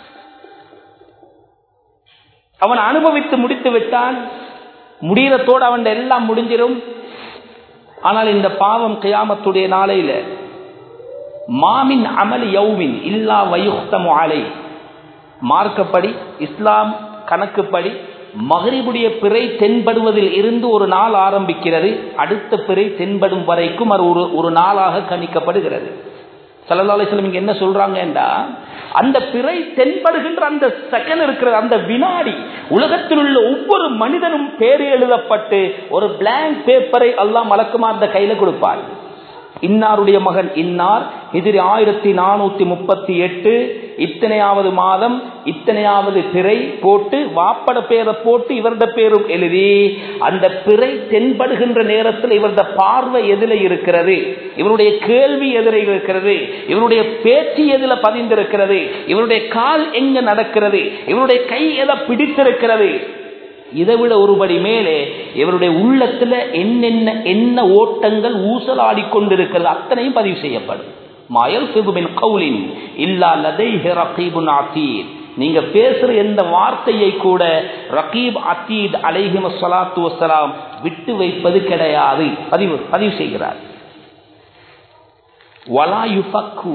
அவன் அனுபவித்து முடித்து விட்டான் முடிகிறத்தோடு அவன் எல்லாம் முடிஞ்சிடும் ஆனால் இந்த பாவம் கியாமத்துடைய நாளையில மாமின் அமல் யௌமின் இல்லா வயுக்தமு அலை மார்க்கப்படி இஸ்லாம் கணக்குப்படி மகரிபுடைய பிறை தென்படுவதில் இருந்து ஒரு நாள் ஆரம்பிக்கிறது அடுத்த பிறை தென்படும் வரைக்கும் அது ஒரு ஒரு நாளாக கணிக்கப்படுகிறது சல்லல்லாஸ்லம் இங்க என்ன சொல்றாங்கடா அந்த பிறை தென்படுகின்ற அந்த செகண்ட் இருக்கிற அந்த வினாடி உலகத்தில் உள்ள ஒவ்வொரு மனிதனும் பேர் எழுதப்பட்டு ஒரு பிளாங்க் பேப்பரை எல்லாம் மலக்குமா அந்த கையில கொடுப்பார் இன்னாருடைய மகன் இன்னார் எதிரி ஆயிரத்தி நானூத்தி முப்பத்தி எட்டு இத்தனையாவது மாதம் இத்தனையாவது பிறை போட்டு வாப்பட பேரை போட்டு இவரது பேரும் எழுதி அந்த பிறை தென்படுகின்ற நேரத்தில் இவரது பார்வை எதில இருக்கிறது இவருடைய கேள்வி எதிர இருக்கிறது இவருடைய பேச்சு எதில பதிந்திருக்கிறது இவருடைய கால் எங்க நடக்கிறது இவருடைய கை எதை பிடித்திருக்கிறது இதை விட ஒருபடி மேலே இவருடைய உள்ளத்துல என்னென்ன என்ன ஓட்டங்கள் ஊசலாடி கொண்டிருக்கிறது அத்தனையும் பதிவு செய்யப்படும் மயல் சிபுபின் கவுலின் இல்லா லதை ரகீபுன் ஆத்தீர் நீங்க பேசுற எந்த வார்த்தையை கூட ரகீப் அத்தீத் அலைஹிம சலாத்து வசலாம் விட்டு வைப்பது கிடையாது பதிவு பதிவு செய்கிறார் வலா யுஃபக்கு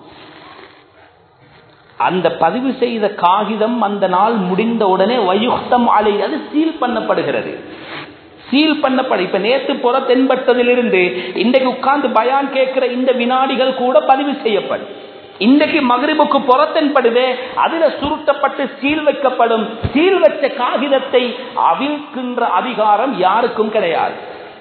அந்த பதிவு செய்த காகிதம் அந்த நாள் முடிந்த உடனே வயுக்தம் அலை அது சீல் பண்ணப்படுகிறது சீல் பண்ணப்பட இப்ப நேத்து புற தென்பட்டதிலிருந்து இன்றைக்கு உட்கார்ந்து பயான் கேட்கிற இந்த வினாடிகள் கூட பதிவு செய்யப்படும் இன்றைக்கு மகரிபுக்கு புறத்தென்படுதே அதுல சுருட்டப்பட்டு சீல் வைக்கப்படும் சீல் வச்ச காகிதத்தை அவிழ்க்கின்ற அதிகாரம் யாருக்கும் கிடையாது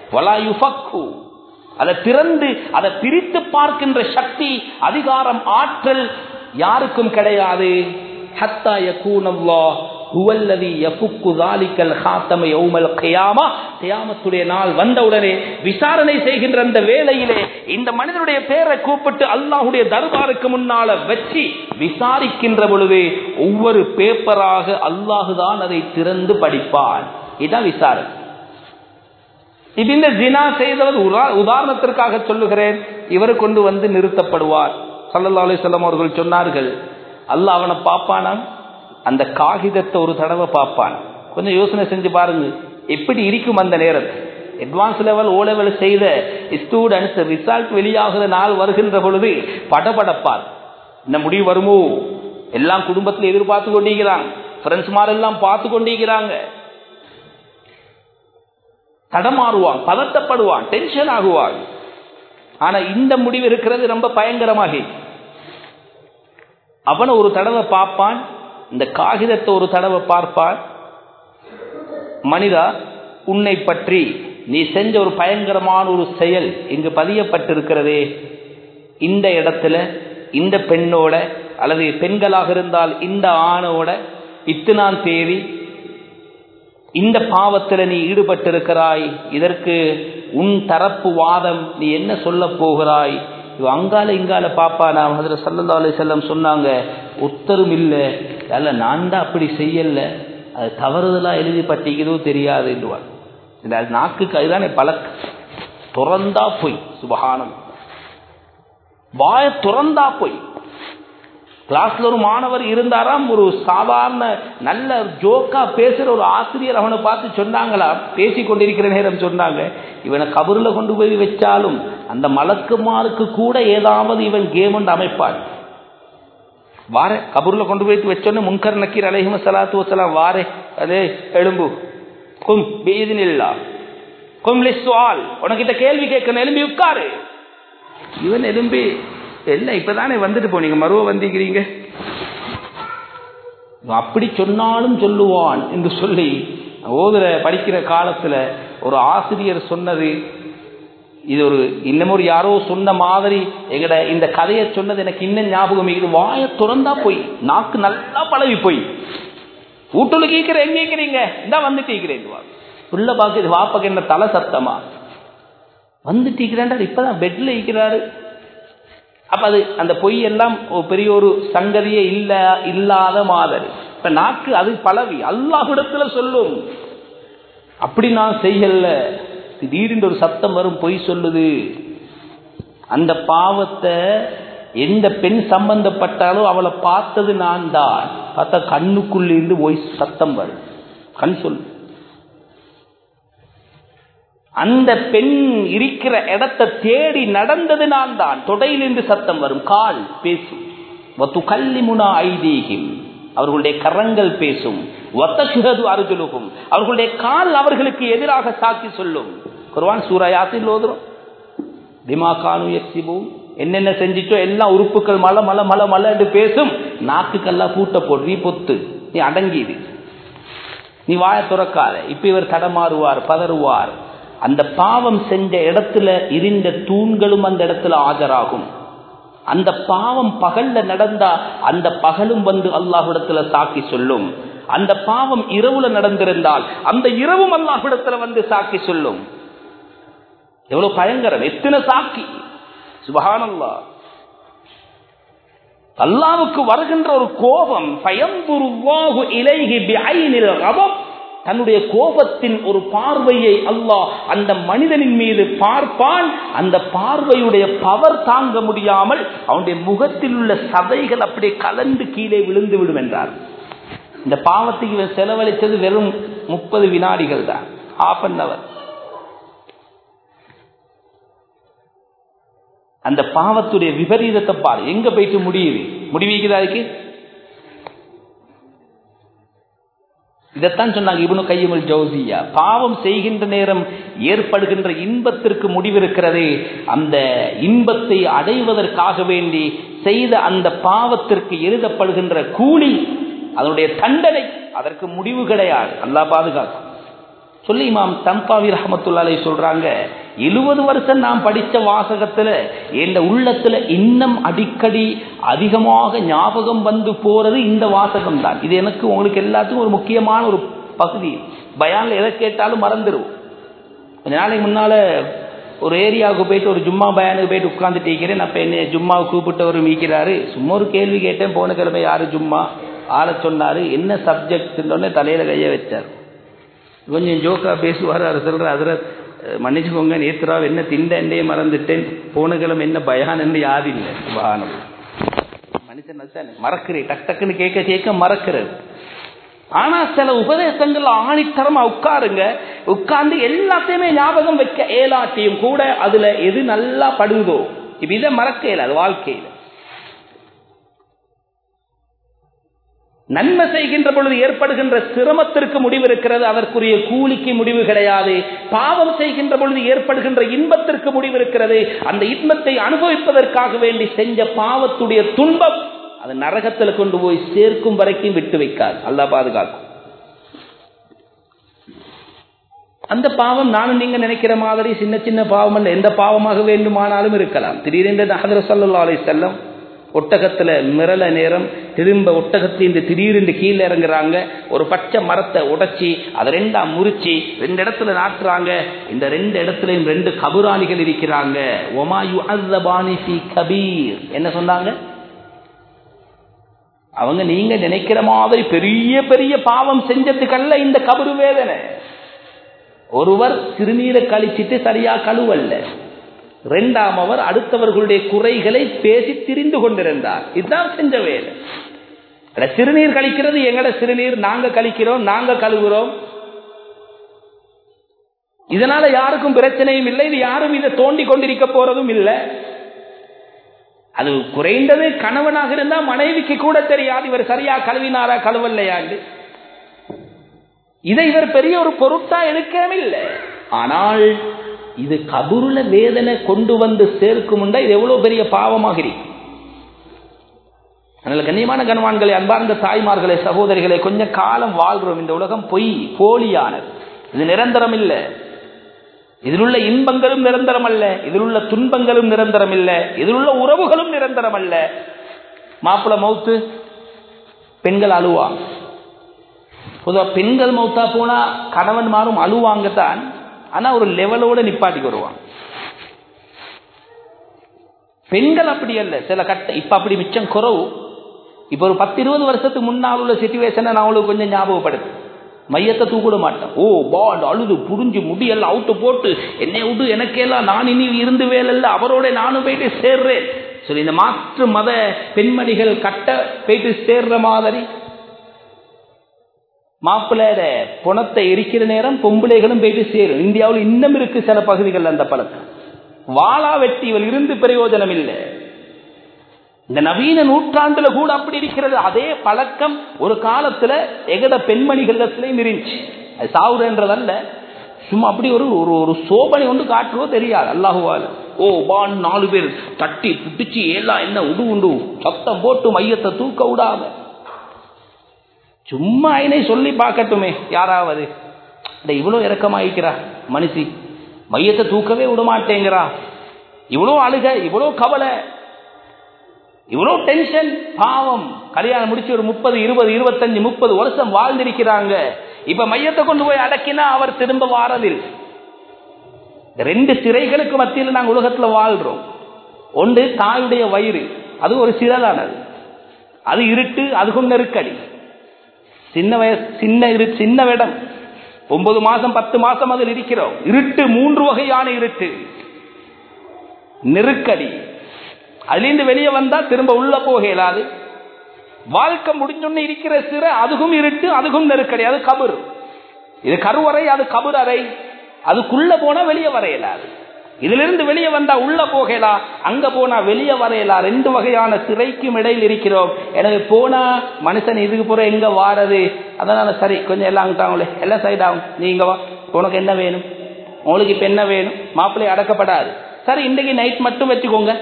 அதை திறந்து அதை பிரித்து பார்க்கின்ற சக்தி அதிகாரம் ஆற்றல் யாருக்கும் கிடையாது ஹத்தா யகூனல்லா ஹுவல்லதி யஃபுக்கு தாலிக்கல் ஹாத்தம யௌமல் கியாமா கியாமத்துடைய நாள் வந்தவுடனே விசாரணை செய்கின்ற அந்த வேளையிலே இந்த மனிதனுடைய பேரை கூப்பிட்டு அல்லாஹுடைய தர்பாருக்கு முன்னால வச்சு விசாரிக்கின்ற பொழுது ஒவ்வொரு பேப்பராக அல்லாஹுதான் அதை திறந்து படிப்பான் இதான் விசாரணை இது இந்த ஜினா செய்தவர் உதாரணத்திற்காக சொல்லுகிறேன் இவர் கொண்டு வந்து நிறுத்தப்படுவார் சல்லல்லா அலிசல்லாம் அவர்கள் சொன்னார்கள் அல்ல அவனை பார்ப்பானா அந்த காகிதத்தை ஒரு தடவை பார்ப்பான் கொஞ்சம் யோசனை செஞ்சு பாருங்க எப்படி இருக்கும் அந்த நேரத்தில் அட்வான்ஸ் லெவல் ஓ லெவல் செய்த ஸ்டூடெண்ட்ஸ் ரிசல்ட் வெளியாகிற நாள் வருகின்ற பொழுது படபடப்பார் இந்த முடிவு வருமோ எல்லாம் குடும்பத்தில் எதிர்பார்த்து கொண்டிருக்கிறாங்க ஃப்ரெண்ட்ஸ் எல்லாம் பார்த்து கொண்டிருக்கிறாங்க தடமாறுவான் பதட்டப்படுவான் டென்ஷன் ஆகுவான் ஆனா இந்த முடிவு இருக்கிறது ரொம்ப பயங்கரமாக அவனை ஒரு தடவை பார்ப்பான் இந்த காகிதத்தை ஒரு தடவை பார்ப்பான் மனிதா உன்னை பற்றி நீ செஞ்ச ஒரு பயங்கரமான ஒரு செயல் இங்கு பதியப்பட்டிருக்கிறதே இந்த இடத்துல இந்த பெண்ணோட அல்லது பெண்களாக இருந்தால் இந்த ஆணோட இத்தனாம் தேதி இந்த பாவத்தில் நீ ஈடுபட்டிருக்கிறாய் இதற்கு உன் தரப்பு வாதம் நீ என்ன சொல்ல போகிறாய் அங்கால இங்கால பாப்பா நான் அதில் சல்லா அலி செல்லம் சொன்னாங்க உத்தரும் இல்லை அல்ல நான் தான் அப்படி செய்யல அது தவறுதலா எழுதி பட்டிக்கிறதோ தெரியாது என்றுவார் இந்த நாக்குக்கு அதுதானே பழக்கம் துறந்தா போய் சுபகானம் வாய துறந்தா போய் கிளாஸ்ல ஒரு மாணவர் இருந்தாராம் ஒரு சாதாரண நல்ல ஜோக்கா பேசுற ஒரு ஆசிரியர் அவனை பார்த்து சொன்னாங்களா பேசி கொண்டிருக்கிற நேரம் சொன்னாங்க இவனை கபருல கொண்டு போய் வச்சாலும் அந்த மலக்குமாருக்கு கூட ஏதாவது இவன் கேம் அமைப்பான் வார கபூர்ல கொண்டு போய் வச்சோன்னு முன்கர் நக்கீர் அலைஹிம சலாத்து வசலாம் வாரே அதே எலும்பு கும் பீதினில்லா கும் லிஸ்வால் உனக்கிட்ட கேள்வி கேட்கணும் எலும்பி உட்காரு இவன் எலும்பி என்ன இப்பதானே வந்துட்டு போனீங்க மருவ வந்திக்கிறீங்க அப்படி சொன்னாலும் சொல்லுவான் என்று சொல்லி ஓதுற படிக்கிற காலத்துல ஒரு ஆசிரியர் சொன்னது இது ஒரு இன்னமொரு யாரோ சொன்ன மாதிரி எங்கட இந்த கதையை சொன்னது எனக்கு இன்னும் ஞாபகம் இது வாய திறந்தா போய் நாக்கு நல்லா பழகி போய் வீட்டுல கேட்கிற எங்க கேட்கிறீங்க இந்த வந்துட்டு இருக்கிறேன் உள்ள பாக்குது வாப்பக்கு என்ன தலை சத்தமா வந்துட்டு இருக்கிறேன் இப்பதான் பெட்ல இருக்கிறாரு அப்ப அது அந்த பொய் எல்லாம் ஒரு பெரிய ஒரு சங்கதியே இல்ல இல்லாத மாதிரி இப்ப நாக்கு அது பழவி அல்லாஹிடத்துல சொல்லும் அப்படி நான் செய்யல திடீர்னு ஒரு சத்தம் வரும் பொய் சொல்லுது அந்த பாவத்தை எந்த பெண் சம்பந்தப்பட்டாலும் அவளை பார்த்தது நான் தான் பார்த்தா கண்ணுக்குள்ளிருந்து போய் சத்தம் வரும் கண் சொல்லு அந்த பெண் இருக்கிற இடத்தை தேடி நடந்தது நான் தான் தொடையிலிருந்து சத்தம் வரும் கால் பேசும் கல்லிமுனா ஐதீகிம் அவர்களுடைய கரங்கள் பேசும் ஒத்தசுகது அருஜுலுகும் அவர்களுடைய கால் அவர்களுக்கு எதிராக சாக்கி சொல்லும் குர்வான் சூறாயாத்தில் ஓதுறோம் திமா கானு எக்ஸிபும் என்னென்ன செஞ்சிட்டோ எல்லாம் உறுப்புகள் மலை மலை மலை மலை என்று பேசும் நாக்குக்கெல்லாம் பூட்ட போடு நீ பொத்து நீ அடங்கிது நீ வாய துறக்காத இப்ப இவர் தடமாறுவார் பதறுவார் அந்த பாவம் செஞ்ச இடத்துல இருந்த தூண்களும் அந்த இடத்துல ஆஜராகும் அந்த பாவம் பகல்ல நடந்தா அந்த பகலும் வந்து அல்லாஹிடத்துல சாக்கி சொல்லும் அந்த பாவம் இரவுல நடந்திருந்தால் அந்த இரவும் அல்லாஹிடத்துல வந்து சாக்கி சொல்லும் எவ்வளவு பயங்கரம் எத்தனை சாக்கி சுபகானல்லா அல்லாவுக்கு வருகின்ற ஒரு கோபம் பயம்புருவாகு இலைகி பிஐனில் ரபம் தன்னுடைய கோபத்தின் ஒரு பார்வையை அல்லாஹ் அந்த மனிதனின் மீது பார்ப்பான் அந்த பார்வையுடைய பவர் தாங்க முடியாமல் அவனுடைய முகத்தில் உள்ள சதைகள் அப்படியே கலந்து கீழே விழுந்து விடும் என்றார் இந்த பாவத்துக்கு இவன் செலவழித்தது வெறும் முப்பது வினாடிகள் தான் ஹாஃப் அன் அவர் அந்த பாவத்துடைய விபரீதத்தை பாரு எங்க போயிட்டு முடியுது முடிவிக்குதா அதுக்கு இதைத்தான் சொன்னாங்க இவனு கையமுல் ஜோசியா பாவம் செய்கின்ற நேரம் ஏற்படுகின்ற இன்பத்திற்கு முடிவிருக்கிறதே அந்த இன்பத்தை அடைவதற்காக வேண்டி செய்த அந்த பாவத்திற்கு எழுதப்படுகின்ற கூலி அதனுடைய தண்டனை அதற்கு முடிவு கிடையாது அல்லா பாதுகாக்கும் சொல்லி இமாம் தம்பாவி ரஹமத்துல்லாலை சொல்றாங்க எழுபது வருஷம் நான் படித்த வாசகத்துல என் உள்ளத்துல இன்னும் அடிக்கடி அதிகமாக ஞாபகம் வந்து போறது இந்த வாசகம் தான் இது எனக்கு உங்களுக்கு எல்லாத்துக்கும் ஒரு முக்கியமான ஒரு பகுதி பயான்ல எதை கேட்டாலும் மறந்துடும் கொஞ்ச நாளைக்கு முன்னால ஒரு ஏரியாவுக்கு போயிட்டு ஒரு ஜும்மா பயானுக்கு போயிட்டு உட்காந்துட்டு இருக்கிறேன் அப்ப என்ன ஜும்மாவை கூப்பிட்டு ஒரு மீக்கிறாரு சும்மா ஒரு கேள்வி கேட்டேன் போன கிழமை யாரு ஜும்மா ஆள சொன்னாரு என்ன சப்ஜெக்ட் தலையில கைய வச்சார் கொஞ்சம் ஜோக்கா பேசுவார் அவர் சொல்ற அதில் மன்னிச்சுக்கோங்க நேத்ரா என்ன திண்டே மறந்துட்டேன் போன கிழமை என்ன பயான் என்று யாது இல்லை வானம் மனுஷன் மறக்கிறேன் டக் டக்குன்னு கேட்க கேட்க மறக்கிறது ஆனா சில உபதேசங்கள் ஆணித்தரமா உட்காருங்க உட்கார்ந்து எல்லாத்தையுமே ஞாபகம் வைக்க ஏலாட்டியும் கூட அதுல எது நல்லா படுதோ இப்ப இதை மறக்க இயலாது வாழ்க்கையில நன்மை செய்கின்ற பொழுது ஏற்படுகின்ற சிரமத்திற்கு முடிவு இருக்கிறது அதற்குரிய கூலிக்கு முடிவு கிடையாது பாவம் செய்கின்ற பொழுது ஏற்படுகின்ற இன்பத்திற்கு முடிவு இருக்கிறது அந்த இன்பத்தை அனுபவிப்பதற்காக வேண்டி செஞ்ச பாவத்துடைய துன்பம் அது நரகத்தில் கொண்டு போய் சேர்க்கும் வரைக்கும் விட்டு வைக்காது அல்லா பாதுகாக்கும் அந்த பாவம் நானும் நீங்க நினைக்கிற மாதிரி சின்ன சின்ன பாவம் அல்ல எந்த பாவமாக வேண்டுமானாலும் இருக்கலாம் திடீரென்று நகர சொல்லா அலை செல்லம் ஒட்டகத்துல மிரள நேரம் திரும்ப ஒட்டகத்தின் திடீரென்று கீழே இறங்குறாங்க ஒரு பச்சை மரத்தை உடைச்சி அதை ரெண்டா முறிச்சு ரெண்டு இடத்துல நாட்டுறாங்க இந்த ரெண்டு இடத்துலயும் ரெண்டு கபுராணிகள் இருக்கிறாங்க ஒமாயு அஸ்தபானி கபீர் என்ன சொன்னாங்க அவங்க நீங்க நினைக்கிற மாதிரி பெரிய பெரிய பாவம் செஞ்சதுக்கல்ல இந்த கபரு வேதனை ஒருவர் சிறுநீரை கழிச்சிட்டு சரியா கழுவல்ல இரண்டாம் அவர் அடுத்தவர்களுடைய குறைகளை பேசி திரிந்து கொண்டிருந்தார் இதுதான் செஞ்ச வேலை சிறுநீர் கழிக்கிறது எங்கட சிறுநீர் நாங்க கழிக்கிறோம் நாங்க கழுவுறோம் இதனால யாருக்கும் பிரச்சனையும் இல்லை இது யாரும் இதை தோண்டி கொண்டிருக்க போறதும் இல்லை அது குறைந்தது கணவனாக இருந்தா மனைவிக்கு கூட தெரியாது இவர் சரியா கழுவினாரா கழுவல்லையாண்டு இதை இவர் பெரிய ஒரு பொருட்டா எடுக்கவே இல்லை ஆனால் இது கபுருல வேதனை கொண்டு வந்து சேர்க்கும் இது எவ்வளவு பெரிய பாவமாக இருக்கு அதனால கண்ணியமான கணவான்களே அன்பார்ந்த தாய்மார்களே சகோதரிகளே கொஞ்சம் காலம் வாழ்றோம் இந்த உலகம் பொய் போலியானது இது நிரந்தரம் இல்லை இதில் உள்ள இன்பங்களும் நிரந்தரம் அல்ல இதில் உள்ள துன்பங்களும் நிரந்தரம் இல்லை இதில் உள்ள உறவுகளும் நிரந்தரம் அல்ல மாப்பிள்ள மௌத்து பெண்கள் அழுவாங்க பொதுவாக பெண்கள் மௌத்தா போனா கணவன் மாறும் அழுவாங்க தான் ஆனா ஒரு லெவலோட நிப்பாட்டிக்கு வருவாங்க பெண்கள் அப்படி அல்ல சில கட்ட இப்ப அப்படி மிச்சம் குறவு இப்ப ஒரு பத்து இருபது வருஷத்துக்கு முன்னால் உள்ள சுச்சுவேஷனை நான் அவளுக்கு கொஞ்சம் ஞாபகப்படுத்து மையத்தை தூக்கிட மாட்டேன் ஓ பாண்ட் அழுது புரிஞ்சு முடியெல்லாம் அவுட்டு போட்டு என்னை விடு எனக்கெல்லாம் நான் இனி இருந்து வேலைல்ல அவரோட நானும் போயிட்டு சேர்றேன் சரி இந்த மாற்று மத பெண்மணிகள் கட்ட போயிட்டு சேர்ற மாதிரி மாப்பிள்ளையோட புணத்தை எரிக்கிற நேரம் பொம்பளைகளும் போயிட்டு சேரும் இந்தியாவில் இன்னும் இருக்கு சில பகுதிகள் அந்த பழக்கம் வாளா வெட்டி இவள் இருந்து பிரயோஜனம் இல்லை இந்த நவீன நூற்றாண்டுல கூட அப்படி இருக்கிறது அதே பழக்கம் ஒரு காலத்துல எகட பெண்மணிகளிடத்திலையும் இருந்துச்சு அது சாவுறன்றதல்ல சும்மா அப்படி ஒரு ஒரு ஒரு சோபனை ஒன்று காட்டுவோ தெரியாது அல்லாஹுவால ஓ பான் நாலு பேர் தட்டி புட்டிச்சு எல்லாம் என்ன உடு உண்டு சத்தம் போட்டு மையத்தை தூக்க விடாம சும்மா ஐனை சொல்லி பார்க்கட்டுமே யாராவது இவ்வளவு இறக்கமாயிக்கிறா மனுஷி மையத்தை தூக்கவே விட மாட்டேங்கிறா இவ்வளோ அழுக இவ்வளோ கவலை இவ்வளோ டென்ஷன் பாவம் கல்யாணம் முடிச்சு ஒரு முப்பது இருபது இருபத்தஞ்சு முப்பது வருஷம் வாழ்ந்திருக்கிறாங்க இப்ப மையத்தை கொண்டு போய் அடக்கினா அவர் திரும்ப வாரதில் ரெண்டு சிறைகளுக்கு மத்தியில் நாங்கள் உலகத்துல வாழ்றோம் ஒன்று தாயுடைய வயிறு அது ஒரு சிறலானது அது இருட்டு அதுக்கும் நெருக்கடி சின்ன வயசு சின்ன இரு சின்ன இடம் ஒன்பது மாசம் பத்து மாசம் அதில் இருக்கிறோம் இருட்டு மூன்று வகையான இருட்டு நெருக்கடி அதுலேருந்து வெளியே வந்தா திரும்ப உள்ள போக இயலாது வாழ்க்கை முடிஞ்சொன்னு இருக்கிற சிற அதுக்கும் இருட்டு அதுக்கும் நெருக்கடி அது கபர் இது கருவறை அது கபர் அறை அதுக்குள்ள போனா வெளியே வர இயலாது இதுல இருந்து வெளியே வந்தா உள்ள போகலாம் அங்க போனா வெளியே வரையலாம் ரெண்டு வகையான சிறைக்கும் இடையில் இருக்கிறோம் எனவே போனா மனுஷன் இதுக்கு போற எங்க வாரது அதனால சரி கொஞ்சம் எல்லாம் அங்கிட்டாங்களே எல்லாம் சைட் ஆகும் நீங்க வா உனக்கு என்ன வேணும் உங்களுக்கு இப்ப என்ன வேணும் மாப்பிள்ளை அடக்கப்படாது சரி இன்றைக்கு நைட் மட்டும் வச்சுக்கோங்க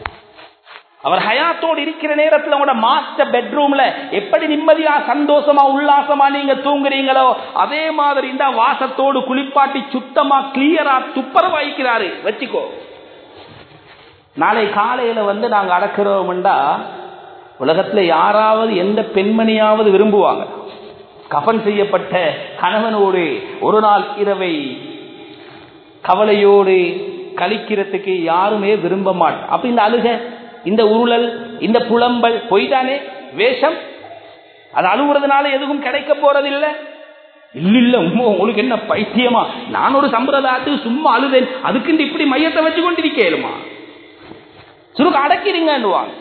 அவர் ஹயாத்தோடு இருக்கிற நேரத்தில் உங்களோட மாஸ்டர் பெட்ரூம்ல எப்படி நிம்மதியா சந்தோஷமா உல்லாசமா நீங்க தூங்குறீங்களோ அதே மாதிரி இந்த வாசத்தோடு குளிப்பாட்டி சுத்தமா கிளியரா துப்பரவாய்க்கிறாரு வச்சுக்கோ நாளை காலையில வந்து நாங்க அடக்கிறோம்டா உலகத்துல யாராவது எந்த பெண்மணியாவது விரும்புவாங்க கஃன் செய்யப்பட்ட கணவனோடு ஒரு நாள் இரவை கவலையோடு கழிக்கிறதுக்கு யாருமே விரும்ப மாட்டோம் அப்ப இந்த அழுக இந்த உருளல் இந்த புலம்பல் பொய்தானே வேஷம் அது அழுகுறதுனால எதுவும் கிடைக்க போறதில்லை இல்ல இல்ல உண்மை உங்களுக்கு என்ன பைத்தியமா நான் ஒரு சம்பிரதாயத்துக்கு சும்மா அழுதேன் அதுக்குண்டு இப்படி மையத்தை வச்சு கொண்டிருக்கேலுமா சுருக்க அடக்கிறீங்கன்னுவாங்க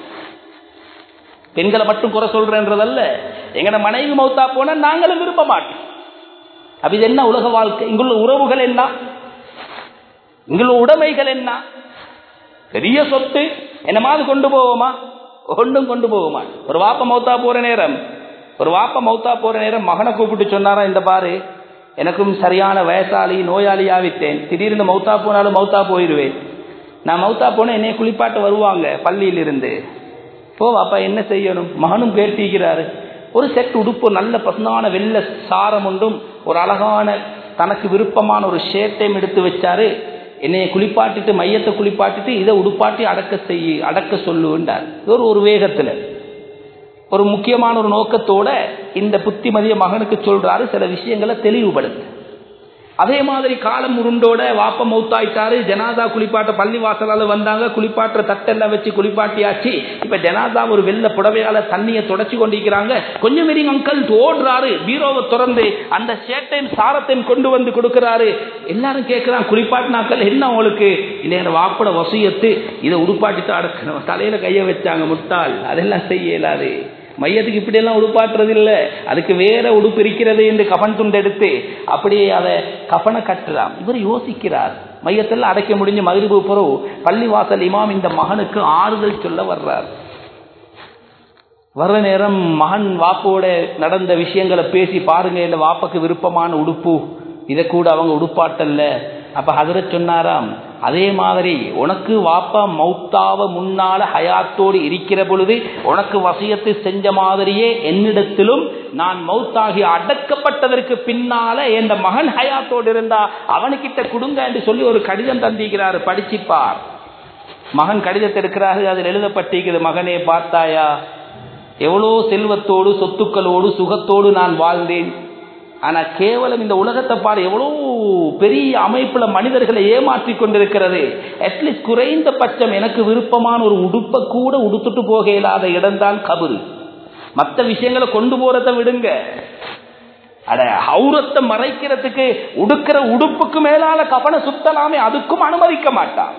பெண்களை மட்டும் குறை சொல்றேன்றதல்ல எங்கட மனைவி மௌத்தா போனா நாங்களும் விரும்ப மாட்டோம் அப்ப இது என்ன உலக வாழ்க்கை இங்குள்ள உறவுகள் என்ன இங்குள்ள உடைமைகள் என்ன பெரிய சொத்து என்னமாவது கொண்டு போவோமா ஒன்றும் கொண்டு போவோமா ஒரு வாப்ப மௌத்தா போற நேரம் ஒரு வாப்ப மௌத்தா போற நேரம் மகனை கூப்பிட்டு சொன்னாரா இந்த பாரு எனக்கும் சரியான வயசாளி நோயாளியாவிட்டேன் திடீர்னு மௌத்தா போனாலும் மௌத்தா போயிடுவேன் நான் மௌத்தா போன என்னை குளிப்பாட்ட வருவாங்க பள்ளியிலிருந்து போ அப்பா என்ன செய்யணும் மகனும் கேட்டிருக்கிறாரு ஒரு செட் உடுப்பு நல்ல பசுந்தான வெள்ள சாரம் ஒன்றும் ஒரு அழகான தனக்கு விருப்பமான ஒரு ஷேட்டையும் எடுத்து வச்சாரு என்னைய குளிப்பாட்டிட்டு மையத்தை குளிப்பாட்டிட்டு இதை உடுப்பாட்டி அடக்க செய்ய அடக்க சொல்லுன்றார் ஒரு ஒரு வேகத்துல ஒரு முக்கியமான ஒரு நோக்கத்தோட இந்த புத்திமதிய மகனுக்கு சொல்றாரு சில விஷயங்களை தெளிவுபடுத்து அதே மாதிரி காலம் உருண்டோட வாப்ப மௌத்தாயிட்டாரு ஜனாதா குளிப்பாட்ட பள்ளி வாசலால வந்தாங்க குளிப்பாட்டுற தட்டெல்லாம் வச்சு குளிப்பாட்டியாச்சு இப்ப ஜனாதா ஒரு வெள்ள புடவையால தண்ணியை தொடச்சு கொண்டிருக்கிறாங்க கொஞ்சம் மீறி அங்கல் ஓடுறாரு பீரோவை திறந்து அந்த சேட்டையும் சாரத்தையும் கொண்டு வந்து கொடுக்கிறாரு எல்லாரும் கேட்கிறான் குளிப்பாட்டினாக்கள் என்ன உங்களுக்கு இல்லையா வாப்பட வசியத்து இதை உடுப்பாட்டிட்டு அடக்கணும் தலையில கைய வச்சாங்க முட்டாள் அதெல்லாம் செய்ய இயலாது மையத்துக்கு இப்படி எல்லாம் உடுப்பாட்டுறது இல்ல அதுக்கு வேற உடுப்பு இருக்கிறது என்று கபன் துண்டு எடுத்து அப்படியே அதை கபனை கட்டுறான் இவர் யோசிக்கிறார் மையத்தில் அடைக்க முடிஞ்ச மகிழ்வு பிறகு பள்ளிவாசல் இமாம் இந்த மகனுக்கு ஆறுதல் சொல்ல வர்றார் வர்ற நேரம் மகன் வாப்போட நடந்த விஷயங்களை பேசி பாருங்க இந்த வாப்பக்கு விருப்பமான உடுப்பு இதை கூட அவங்க உடுப்பாட்டல்ல அப்ப ஹதரத் சொன்னாராம் அதே மாதிரி உனக்கு வாப்பா மௌத்தாவ முன்னால ஹயாத்தோடு இருக்கிற பொழுது உனக்கு வசியத்தை செஞ்ச மாதிரியே என்னிடத்திலும் நான் மௌத்தாகி அடக்கப்பட்டதற்கு பின்னால என் மகன் ஹயாத்தோடு இருந்தா அவனுக்கிட்ட கொடுங்க என்று சொல்லி ஒரு கடிதம் தந்திக்கிறாரு படிச்சுப்பார் மகன் கடிதத்தை இருக்கிறாரு அதில் எழுதப்பட்டிருக்கிறது மகனே பார்த்தாயா எவ்வளோ செல்வத்தோடு சொத்துக்களோடு சுகத்தோடு நான் வாழ்ந்தேன் ஆனா கேவலம் இந்த உலகத்தை பாரு எவ்வளோ பெரிய அமைப்புல மனிதர்களை ஏமாற்றி கொண்டிருக்கிறது அட்லீஸ்ட் குறைந்தபட்சம் எனக்கு விருப்பமான ஒரு உடுப்பை கூட உடுத்துட்டு போக இயலாத இடம்தான் கபரு மற்ற விஷயங்களை கொண்டு போறதை விடுங்க அட ஹௌரத்தை மறைக்கிறதுக்கு உடுக்கிற உடுப்புக்கு மேலால கபனை சுத்தலாமே அதுக்கும் அனுமதிக்க மாட்டான்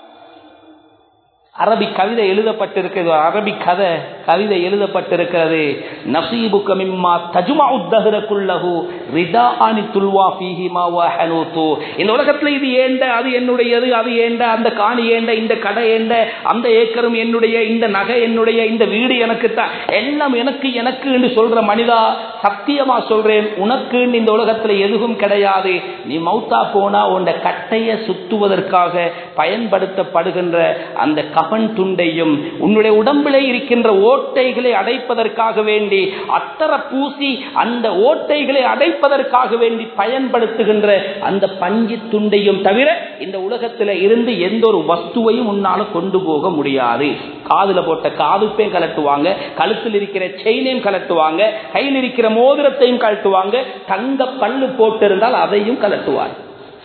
அரபி கவிதை எழுதப்பட்டிருக்கிறது அரபி கதை கவிதை எழுதப்பட்டிருக்கிறது நசீபுக்க மிம்மா தஜுமா உத்தஹரக்குள்ளஹு ரிதா ஆனி துல்வா ஃபீஹி மா வா ஹனூது இந்த உலகத்துல இது ஏண்ட அது என்னுடையது அது ஏண்ட அந்த காணி ஏண்ட இந்த கடை ஏண்ட அந்த ஏக்கரும் என்னுடைய இந்த நகை என்னுடைய இந்த வீடு எனக்கு தான் எல்லாம் எனக்கு எனக்கு என்று சொல்ற மனிதா சத்தியமா சொல்றேன் உனக்கு இந்த உலகத்துல எதுவும் கிடையாது நீ மௌத்தா போனா உன் கட்டைய சுத்துவதற்காக பயன்படுத்தப்படுகின்ற அந்த கபன் துண்டையும் உன்னுடைய உடம்பிலே இருக்கின்ற ஓட்டைகளை அடைப்பதற்காக வேண்டி அத்தர பூசி அந்த ஓட்டைகளை அடைப்பதற்காக வேண்டி பயன்படுத்துகின்ற அந்த பஞ்சு துண்டையும் தவிர இந்த உலகத்தில் இருந்து எந்த ஒரு வஸ்துவையும் உன்னால கொண்டு போக முடியாது காதுல போட்ட காதுப்பையும் கலட்டுவாங்க கழுத்தில் இருக்கிற செயினையும் கலட்டுவாங்க கையில் இருக்கிற மோதிரத்தையும் கலட்டுவாங்க தங்க பல்லு போட்டிருந்தால் அதையும் கலட்டுவார்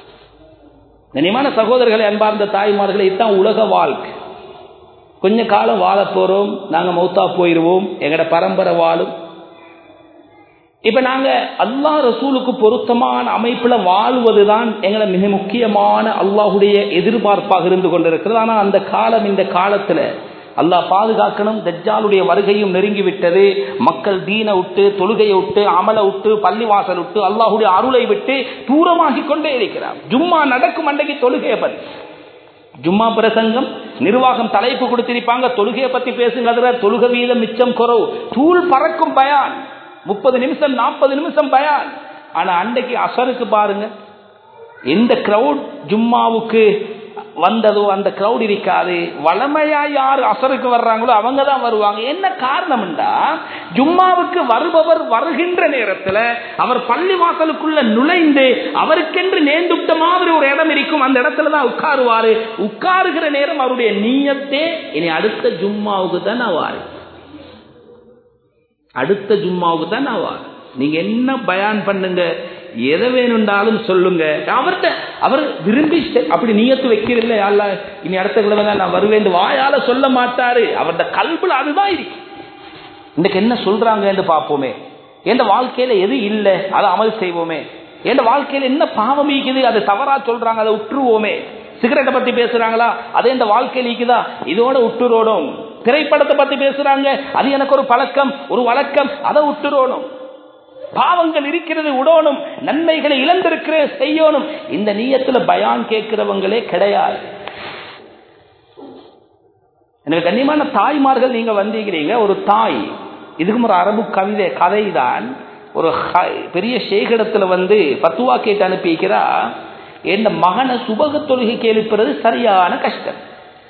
கனிமான சகோதரர்களை அன்பார்ந்த தாய்மார்களை இதுதான் உலக வாழ்க்கை கொஞ்ச காலம் வாழ போறோம் நாங்க மௌத்தா போயிருவோம் எங்கட பரம்பரை வாழும் இப்ப நாங்க அல்லா ரசூலுக்கு பொருத்தமான அமைப்புல வாழ்வதுதான் எங்களை மிக முக்கியமான அல்லாஹுடைய எதிர்பார்ப்பாக இருந்து கொண்டிருக்கிறது ஆனா அந்த காலம் இந்த காலத்துல அல்லாஹ் பாதுகாக்கணும் தஜ்ஜாலுடைய வருகையும் நெருங்கி விட்டது மக்கள் தீன விட்டு தொழுகையை விட்டு அமலை விட்டு பள்ளிவாசல் விட்டு அல்லாஹுடைய அருளை விட்டு தூரமாகி கொண்டே இருக்கிறார் ஜும்மா நடக்கும் அன்றைக்கு தொழுகையை பற்றி ஜும்மா பிரசங்கம் நிர்வாகம் தலைப்பு கொடுத்திருப்பாங்க தொழுகையை பத்தி பேசுங்க அதுல தொழுக வீதம் மிச்சம் குறவு தூள் பறக்கும் பயான் முப்பது நிமிஷம் நாற்பது நிமிஷம் பயான் ஆனா அன்றைக்கு அசருக்கு பாருங்க எந்த கிரௌட் ஜும்மாவுக்கு வந்ததோ அந்த கிரௌட் இருக்காது வளமையா யார் அசருக்கு வர்றாங்களோ அவங்க தான் வருவாங்க என்ன காரணம்டா ஜும்மாவுக்கு வருபவர் வருகின்ற நேரத்தில் அவர் பள்ளி வாசலுக்குள்ள நுழைந்து அவருக்கென்று நேர்ந்துட்ட மாதிரி ஒரு இடம் இருக்கும் அந்த இடத்துல தான் உட்காருவாரு உட்காருகிற நேரம் அவருடைய நீயத்தே இனி அடுத்த ஜும்மாவுக்கு தான் ஆவாரு அடுத்த ஜும்மாவுக்கு தான் ஆவார் நீங்க என்ன பயான் பண்ணுங்க எதை வேணும்னாலும் சொல்லுங்க அவர்கிட்ட அவர் விரும்பி அப்படி நீயத்து வைக்கிறதில்ல அல்ல இனி அடுத்த கிழமை தான் நான் வருவேன் வாயால சொல்ல மாட்டாரு அவர்கிட்ட கல்புல அதுதான் இருக்கு இன்னைக்கு என்ன சொல்றாங்கன்னு பார்ப்போமே எந்த வாழ்க்கையில எது இல்லை அதை அமல் செய்வோமே எந்த வாழ்க்கையில என்ன பாவம் இருக்குது அதை தவறா சொல்றாங்க அதை உற்றுவோமே சிகரெட்டை பத்தி பேசுறாங்களா அதே இந்த வாழ்க்கையில் இருக்குதா இதோட உட்டுரோடும் திரைப்படத்தை பத்தி பேசுறாங்க அது எனக்கு ஒரு பழக்கம் ஒரு வழக்கம் அதை உட்டுரோணும் பாவங்கள் இருக்கிறது உடணும் நன்மைகளை இழந்திருக்கிற செய்யணும் இந்த நீயத்துல பயான் கேட்கிறவங்களே கிடையாது எனக்கு கண்ணியமான தாய்மார்கள் நீங்க வந்திருக்கிறீங்க ஒரு தாய் இதுக்கும் ஒரு அரபு கவிதை கதை தான் ஒரு பெரிய சேகடத்துல வந்து பத்துவா கேட்டு அனுப்பிக்கிறா என் மகனை சுபக தொழுகைக்கு எழுப்புறது சரியான கஷ்டம்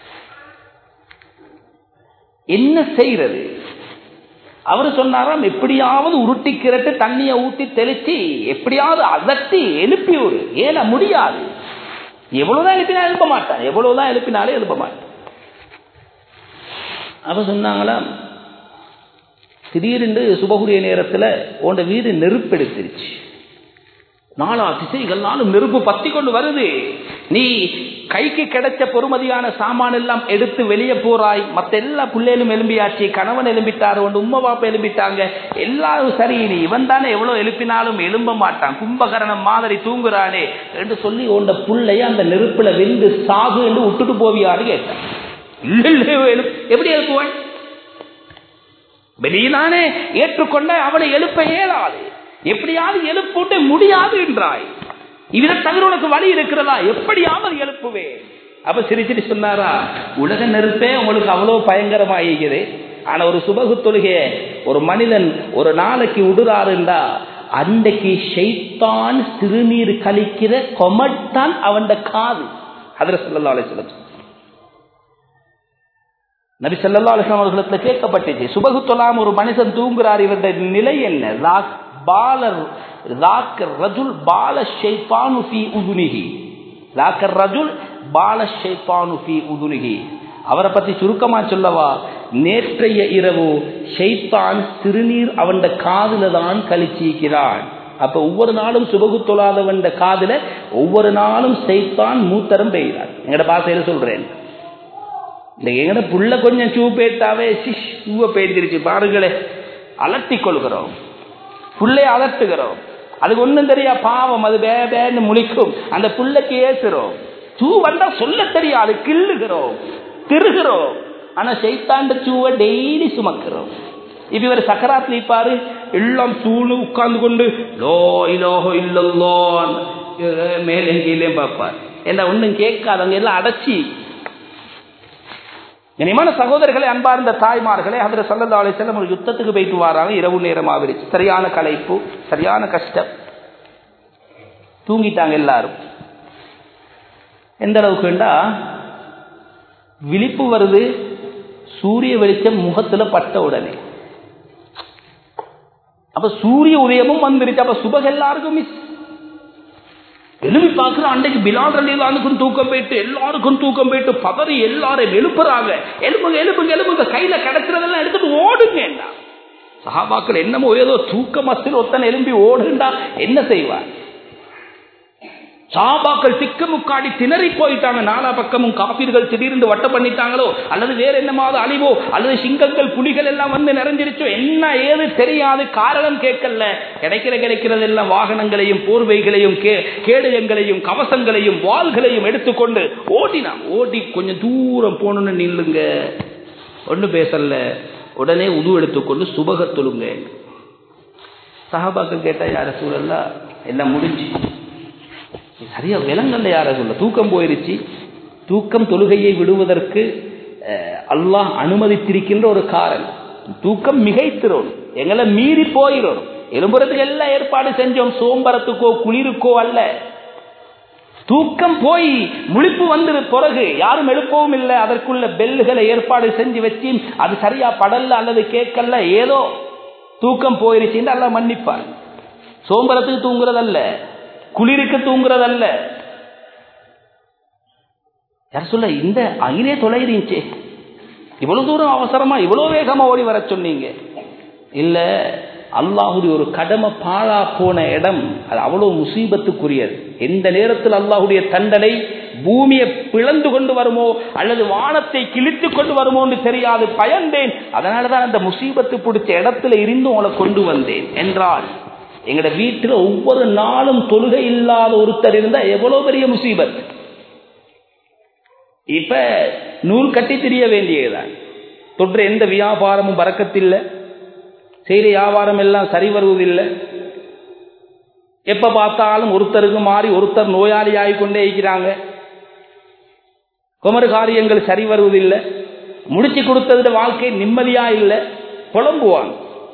என்ன செய்யறது அவர் சொன்னாராம் எப்படியாவது உருட்டி கிரட்டு தண்ணியை ஊட்டி தெளிச்சு எப்படியாவது அதட்டி எழுப்பி ஒரு ஏல முடியாது எவ்வளவுதான் எழுப்பினா எழுப்ப மாட்டான் எவ்வளவுதான் எழுப்பினாலே எழுப்ப மாட்டான் அவ சொன்னாங்களாம் திடீரென்று சுபகுரிய நேரத்தில் உண்ட வீடு நெருப்பெடுத்துருச்சு நாலா திசைகள் நாளும் நெருப்பு பத்தி கொண்டு வருது நீ கைக்கு கிடைச்ச பொறுமதியான சாமான் எல்லாம் எடுத்து வெளியே போறாய் மத்த எல்லா பிள்ளைகளும் எலும்பியாச்சு கணவன் எலும்பிட்டாரு ஒன்று உம்மா பாப்பா எலும்பிட்டாங்க எல்லாரும் சரி நீ இவன் தானே எவ்வளவு எழுப்பினாலும் எழும்ப மாட்டான் கும்பகரணம் மாதிரி தூங்குறானே என்று சொல்லி உண்ட புள்ளைய அந்த நெருப்புல வெந்து சாகு என்று விட்டுட்டு போவியாரு கேட்டான் எப்படி எழுப்புவான் வெளியிலானே ஏற்றுக்கொண்ட அவனை எழுப்ப இயலாது எப்படியாவது எழுப்பூட்ட முடியாது என்றாய் இதை தவிர உனக்கு வழி இருக்கிறதா எப்படியாவது எழுப்புவேன் அப்ப சிரிச்சிட்டு சொன்னாரா உலக நெருப்பே உங்களுக்கு அவ்வளவு பயங்கரமாகிறது ஆனா ஒரு சுபகு தொழுகைய ஒரு மனிதன் ஒரு நாளைக்கு விடுறாருண்டா அன்றைக்கு ஷைத்தான் சிறுநீர் கழிக்கிற கொமட்டான் அவன் காது ஹதரத் ஸல்லல்லாஹு அலைஹி வஸல்லம் நபி ஸல்லல்லாஹு அலைஹி வஸல்லம் அவர்களிடத்துல கேட்கப்பட்டுச்சு சுபகு தொழாம ஒரு மனுஷன் தூங்குறார் இவருடைய நிலை என்ன ராக் பாலர் ராக் ரஜுல் பால ஷைத்தானு ஃபீ உதுனிஹி ராக் ரஜுல் பால ஷைத்தானு ஃபீ உதுனிஹி அவரை பத்தி சுருக்கமா சொல்லவா நேற்றைய இரவு ஷைத்தான் சிறுநீர் அவன் காதுல தான் கழிச்சிக்கிறான் அப்ப ஒவ்வொரு நாளும் சுபகு தொழாதவன் காதுல ஒவ்வொரு நாளும் சைத்தான் மூத்தரம் பெய்கிறான் எங்கட பாசையில சொல்றேன் இந்த எங்கட புள்ள கொஞ்சம் சூ பேட்டாவே சிஷ் சூவ பேய்திருச்சு பாருங்களே அலட்டி கொள்கிறோம் புள்ளைய அலட்டுகிறோம் அதுக்கு ஒண்ணும் தெரியா பாவம் அது பே பேன்னு முழிக்கும் அந்த புள்ளைக்கு ஏசுறோம் சூ வந்தா சொல்ல தெரியாது கிள்ளுகிறோம் திருகிறோம் ஆனா சைத்தாண்ட சூவை டெய்லி சுமக்கிறோம் இப்ப இவர் சக்கராத்துல இப்பாரு எல்லாம் சூழு உட்கார்ந்து கொண்டு லோ இலோஹோ இல்லல்லோ மேலே கீழே பார்ப்பார் என்ன ஒண்ணும் கேட்காதவங்க எல்லாம் அடைச்சி இனிமான சகோதரர்களே அன்பார்ந்த தாய்மார்களே அதில் சல்லல்லா அலிசல்லம் ஒரு யுத்தத்துக்கு போயிட்டு வராங்க இரவு நேரம் ஆவிருச்சு சரியான களைப்பு சரியான கஷ்டம் தூங்கிட்டாங்க எல்லாரும் எந்த அளவுக்குண்டா விழிப்பு வருது சூரிய வெளிச்சம் முகத்துல பட்ட உடனே அப்ப சூரிய உதயமும் வந்துருச்சு அப்ப சுபக எல்லாருக்கும் மிஸ் எழுப்பி பார்க்கிற அன்றைக்கு பிலால் ரலியல்லானுக்கும் தூக்கம் போயிட்டு எல்லாருக்கும் தூக்கம் போயிட்டு பதறி எல்லாரும் எழுப்புறாங்க எழுப்புங்க எழுப்புங்க எழுப்புங்க கையில கிடக்கிறதெல்லாம் எடுத்துட்டு ஓடுங்க சஹாபாக்கள் என்னமோ ஏதோ தூக்க மஸ்தில் ஒத்தனை எழும்பி ஓடுண்டா என்ன செய்வார் சாபாக்கள் திக்கு முக்காடி திணறி போயிட்டாங்க நாலா பக்கமும் காப்பீர்கள் திடீர்னு வட்ட பண்ணிட்டாங்களோ அல்லது வேற என்னமாவது அழிவோ அல்லது சிங்கங்கள் புலிகள் எல்லாம் வந்து நிறைஞ்சிருச்சோ என்ன ஏது தெரியாது காரணம் கேட்கல கிடைக்கிற கிடைக்கிறது எல்லாம் வாகனங்களையும் போர்வைகளையும் கேடயங்களையும் கவசங்களையும் வாள்களையும் எடுத்துக்கொண்டு ஓடினான் ஓடி கொஞ்சம் தூரம் போகணும்னு நில்லுங்க ஒன்றும் பேசல உடனே உது எடுத்துக்கொண்டு சுபக தொழுங்க சஹாபாக்கள் கேட்டா யார சூழல்ல எல்லாம் முடிஞ்சு சரியா விலங்கல்ல யார சொல்ல தூக்கம் போயிருச்சு தூக்கம் தொழுகையை விடுவதற்கு அல்லாஹ் அனுமதித்திருக்கின்ற ஒரு காரணம் தூக்கம் மிகைத்திரோம் எங்களை மீறி போயிடும் எலும்புறதுக்கு எல்லாம் ஏற்பாடு செஞ்சோம் சோம்பரத்துக்கோ குளிருக்கோ அல்ல தூக்கம் போய் முழிப்பு வந்து பிறகு யாரும் எழுப்பவும் இல்லை அதற்குள்ள பெல்லுகளை ஏற்பாடு செஞ்சு வச்சு அது சரியா படல்ல அல்லது கேட்கல ஏதோ தூக்கம் போயிருச்சுன்னு அல்ல மன்னிப்பார் சோம்பரத்துக்கு தூங்குறதல்ல குளிருக்கு தூங்குறதல்ல யார் சொல்ல இந்த அகிலே தொலைறீச்சே இவ்வளவு தூரம் அவசரமா இவ்வளவு வேகமா ஓடி வர சொன்னீங்க இல்ல அல்லாஹுடைய ஒரு கடமை பாழா போன இடம் அது அவ்வளவு முசீபத்துக்குரியது எந்த நேரத்தில் அல்லாஹுடைய தண்டனை பூமியை பிளந்து கொண்டு வருமோ அல்லது வானத்தை கிழித்து கொண்டு வருமோ என்று தெரியாது பயந்தேன் அதனாலதான் அந்த முசீபத்து பிடிச்ச இடத்துல இருந்து உங்களை கொண்டு வந்தேன் என்றால் எங்கட வீட்டில் ஒவ்வொரு நாளும் தொழுகை இல்லாத ஒருத்தர் இருந்தா எவ்வளவு பெரிய முசீபத் இப்ப நூல் கட்டி தெரிய வேண்டியதுதான் தொற்று எந்த வியாபாரமும் பறக்கத்தில்லை செய்கிற வியாபாரம் எல்லாம் சரி வருவதில்லை எப்ப பார்த்தாலும் ஒருத்தருக்கு மாறி ஒருத்தர் நோயாளி ஆகிக்கொண்டே இருக்கிறாங்க குமரு காரியங்கள் சரி வருவதில்லை முடிச்சு கொடுத்ததுல வாழ்க்கை நிம்மதியா இல்லை புலம்புவாங்க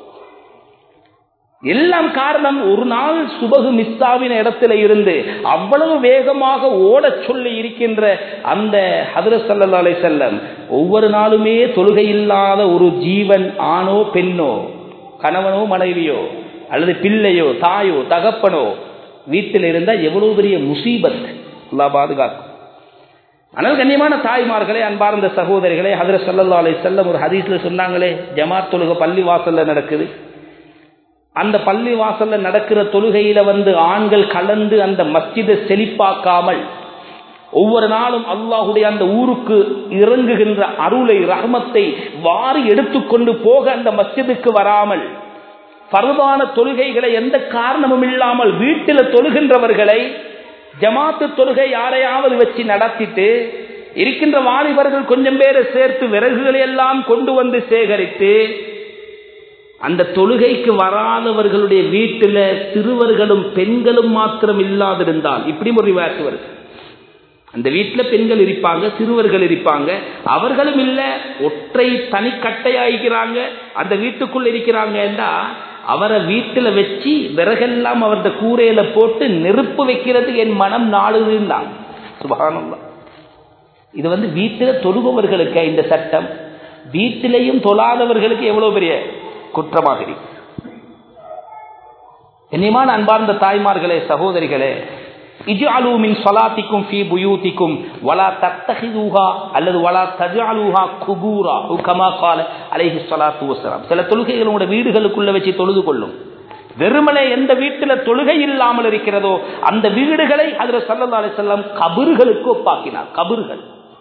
எல்லாம் காரணம் ஒரு நாள் சுபகு மிஸ்ஸாவின இடத்துல இருந்து அவ்வளவு வேகமாக ஓட சொல்லி இருக்கின்ற அந்த ஹதர சல்லா அலை செல்லம் ஒவ்வொரு நாளுமே தொழுகை இல்லாத ஒரு ஜீவன் ஆணோ பெண்ணோ கணவனோ மனைவியோ அல்லது பிள்ளையோ தாயோ தகப்பனோ வீட்டில் இருந்தால் எவ்வளவு பெரிய முசீபத் அல்லா பாதுகாக்கும் ஆனால் கண்ணியமான தாய்மார்களே அன்பார்ந்த சகோதரிகளே ஹதர சல்லா அலை செல்லம் ஒரு ஹதீஸ்ல சொன்னாங்களே ஜமாத் தொழுகை பள்ளி வாசல்ல நடக்குது அந்த பள்ளி வாசல்ல நடக்கிற தொழுகையில வந்து ஆண்கள் கலந்து அந்த மஸ்ஜிதை செழிப்பாக்காமல் ஒவ்வொரு நாளும் அல்லாஹுடைய அந்த ஊருக்கு இறங்குகின்ற அருளை ரஹமத்தை வாரி எடுத்துக்கொண்டு போக அந்த மஸ்ஜிதுக்கு வராமல் பருவான தொழுகைகளை எந்த காரணமும் இல்லாமல் வீட்டில் தொழுகின்றவர்களை ஜமாத்து தொழுகை யாரையாவது வச்சு நடத்திட்டு இருக்கின்ற வாலிபர்கள் கொஞ்சம் பேரை சேர்த்து விறகுகளை எல்லாம் கொண்டு வந்து சேகரித்து அந்த தொழுகைக்கு வராதவர்களுடைய வீட்டில் சிறுவர்களும் பெண்களும் மாத்திரம் இல்லாதிருந்தால் இப்படி ஒரு விவாத்து வருது அந்த வீட்டில் பெண்கள் இருப்பாங்க சிறுவர்கள் இருப்பாங்க அவர்களும் இல்லை ஒற்றை தனி கட்டையாகிறாங்க அந்த வீட்டுக்குள்ள இருக்கிறாங்கன்னா அவரை வீட்டில் வச்சு விறகெல்லாம் அவரது கூரையில போட்டு நெருப்பு வைக்கிறது என் மனம் நாடுதுதான் சுபகானந்தம் இது வந்து வீட்டில் தொழுபவர்களுக்கு இந்த சட்டம் வீட்டிலையும் தொழாதவர்களுக்கு எவ்வளவு பெரிய குற்றமாக இருக்கு கண்ணியமான அன்பார்ந்த தாய்மார்களே சகோதரிகளே இஜ்அலூ மின் ஸலாத்திக்கும் ஃபீ புயூதிக்கும் வலா தத்தஹிதுஹா அல்லது வலா தஜஅலூஹா குபூரா கமா கால அலைஹி ஸலாத்து வஸலாம் சில தொழுகைகள் உங்களுடைய வீடுகளுக்குள்ள வச்சு தொழுது கொள்ளும் வெறுமனே எந்த வீட்டில் தொழுகை இல்லாமல் இருக்கிறதோ அந்த வீடுகளை அதில் சல்லல்லா அலிசல்லாம் கபறுகளுக்கு ஒப்பாக்கினார் கபறுகள்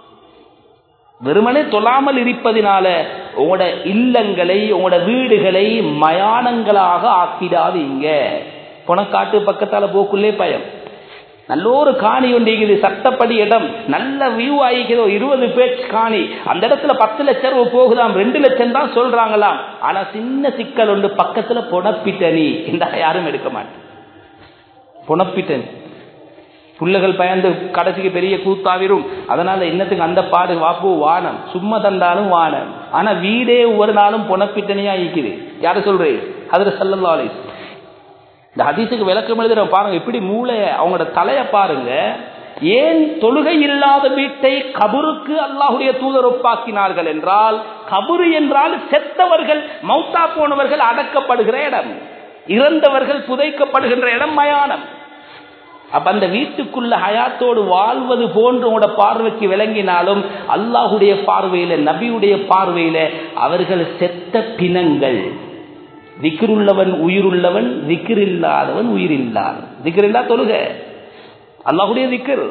வெறுமனே தொழாமல் இருப்பதினால உங்களோட இல்லங்களை உங்களோட வீடுகளை மயானங்களாக ஆக்கிடாதீங்க புனக்காட்டு பக்கத்தால போக்குள்ளே பயம் நல்ல ஒரு காணி ஒன்றிக்குது சட்டப்படி இடம் நல்ல வியூ ஆகிக்கிறதோ இருபது பேர் காணி அந்த இடத்துல பத்து லட்சம் ரூபாய் போகுதாம் ரெண்டு லட்சம் தான் சொல்றாங்களாம் ஆனா சின்ன சிக்கல் உண்டு பக்கத்துல புனப்பிட்டனி இந்த யாரும் எடுக்க மாட்டேன் புனப்பிட்டனி புள்ளைகள் பயந்து கடைசிக்கு பெரிய கூத்தாவிரும் அதனால என்னத்துக்கு அந்த பாடு வாப்பு வானம் சும்மா தந்தாலும் வானம் ஆனா வீடே ஒவ்வொரு நாளும் புனப்பிட்டனியா இருக்குது யார சொல்றேன் அதுல சல்லல்லாலே இந்த ஹதீஸுக்கு விளக்கம் எழுதுற பாருங்க இப்படி மூளைய அவங்களோட தலைய பாருங்க ஏன் தொழுகை இல்லாத வீட்டை கபருக்கு அல்லாஹுடைய தூதர் ஒப்பாக்கினார்கள் என்றால் கபரு என்றால் செத்தவர்கள் மௌத்தா போனவர்கள் அடக்கப்படுகிற இடம் இறந்தவர்கள் புதைக்கப்படுகின்ற இடம் மயானம் அப்ப அந்த வீட்டுக்குள்ள ஹயாத்தோடு வாழ்வது போன்று உங்களோட பார்வைக்கு விளங்கினாலும் அல்லாஹுடைய பார்வையில நபியுடைய பார்வையில அவர்கள் செத்த பிணங்கள் விக்கிருள்ளவன் உயிருள்ளவன் விக்கிர் இல்லாதவன் உயிர் இல்லாத விக்கிர் இல்லா தொழுக அல்லாஹுடைய விக்கிர்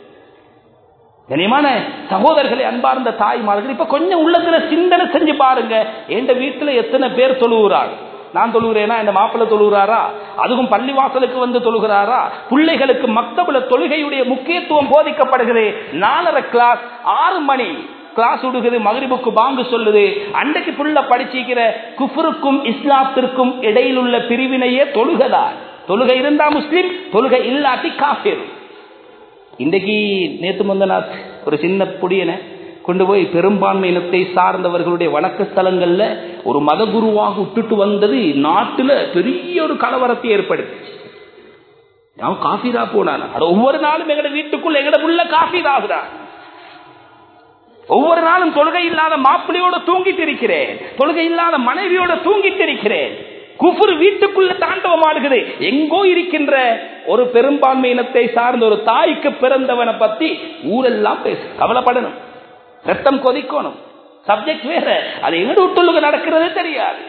கனியமான சகோதரர்களை அன்பார்ந்த தாய்மார்கள் இப்ப கொஞ்சம் உள்ளத்துல சிந்தனை செஞ்சு பாருங்க எந்த வீட்டுல எத்தனை பேர் தொழுகிறார்கள் நான் தொழுகிறேனா இந்த மாப்பிள்ள தொழுகிறாரா அதுவும் பள்ளி வாசலுக்கு வந்து தொழுகிறாரா பிள்ளைகளுக்கு மக்தபுல தொழுகையுடைய முக்கியத்துவம் போதிக்கப்படுகிறது நாலரை கிளாஸ் ஆறு மணி கிளாஸ் விடுகிறது மகரிபுக்கு பாங்கு சொல்லுது அன்றைக்கு புள்ள படிச்சிக்கிற குஃபருக்கும் இஸ்லாத்திற்கும் இடையில் உள்ள பிரிவினையே தொழுகதான் தொழுகை இருந்தா முஸ்லிம் தொழுகை இல்லாட்டி காஃபிர் இன்றைக்கு நேத்து முந்தநாத் ஒரு சின்ன புடியனை கொண்டு போய் பெரும்பான்மை இனத்தை சார்ந்தவர்களுடைய வணக்க ஸ்தலங்கள்ல ஒரு மத குருவாக விட்டுட்டு வந்தது நாட்டுல பெரிய ஒரு கலவரத்தை ஏற்படுத்துச்சு அவன் காஃபிரா போனான் அது ஒவ்வொரு நாளும் எங்கட வீட்டுக்குள்ள எங்கட உள்ள காஃபிராகுதான் ஒவ்வொரு நாளும் தொழுகை இல்லாத மாப்பிள்ளையோட தூங்கிட்டு இருக்கிறேன் தொழுகை இல்லாத மனைவியோட தூங்கிட்டு இருக்கிறேன் குஃபுர் வீட்டுக்குள்ள தாண்டவமாடுகிறது எங்கோ இருக்கின்ற ஒரு பெரும்பான்மை இனத்தை சார்ந்த ஒரு தாய்க்கு பிறந்தவனை பத்தி ஊரெல்லாம் பேசு கவலைப்படணும் ரத்தம் கொதிக்கணும் சப்ஜெக்ட் வேற அது எங்க விட்டுள்ளுக்கு நடக்கிறதே தெரியாது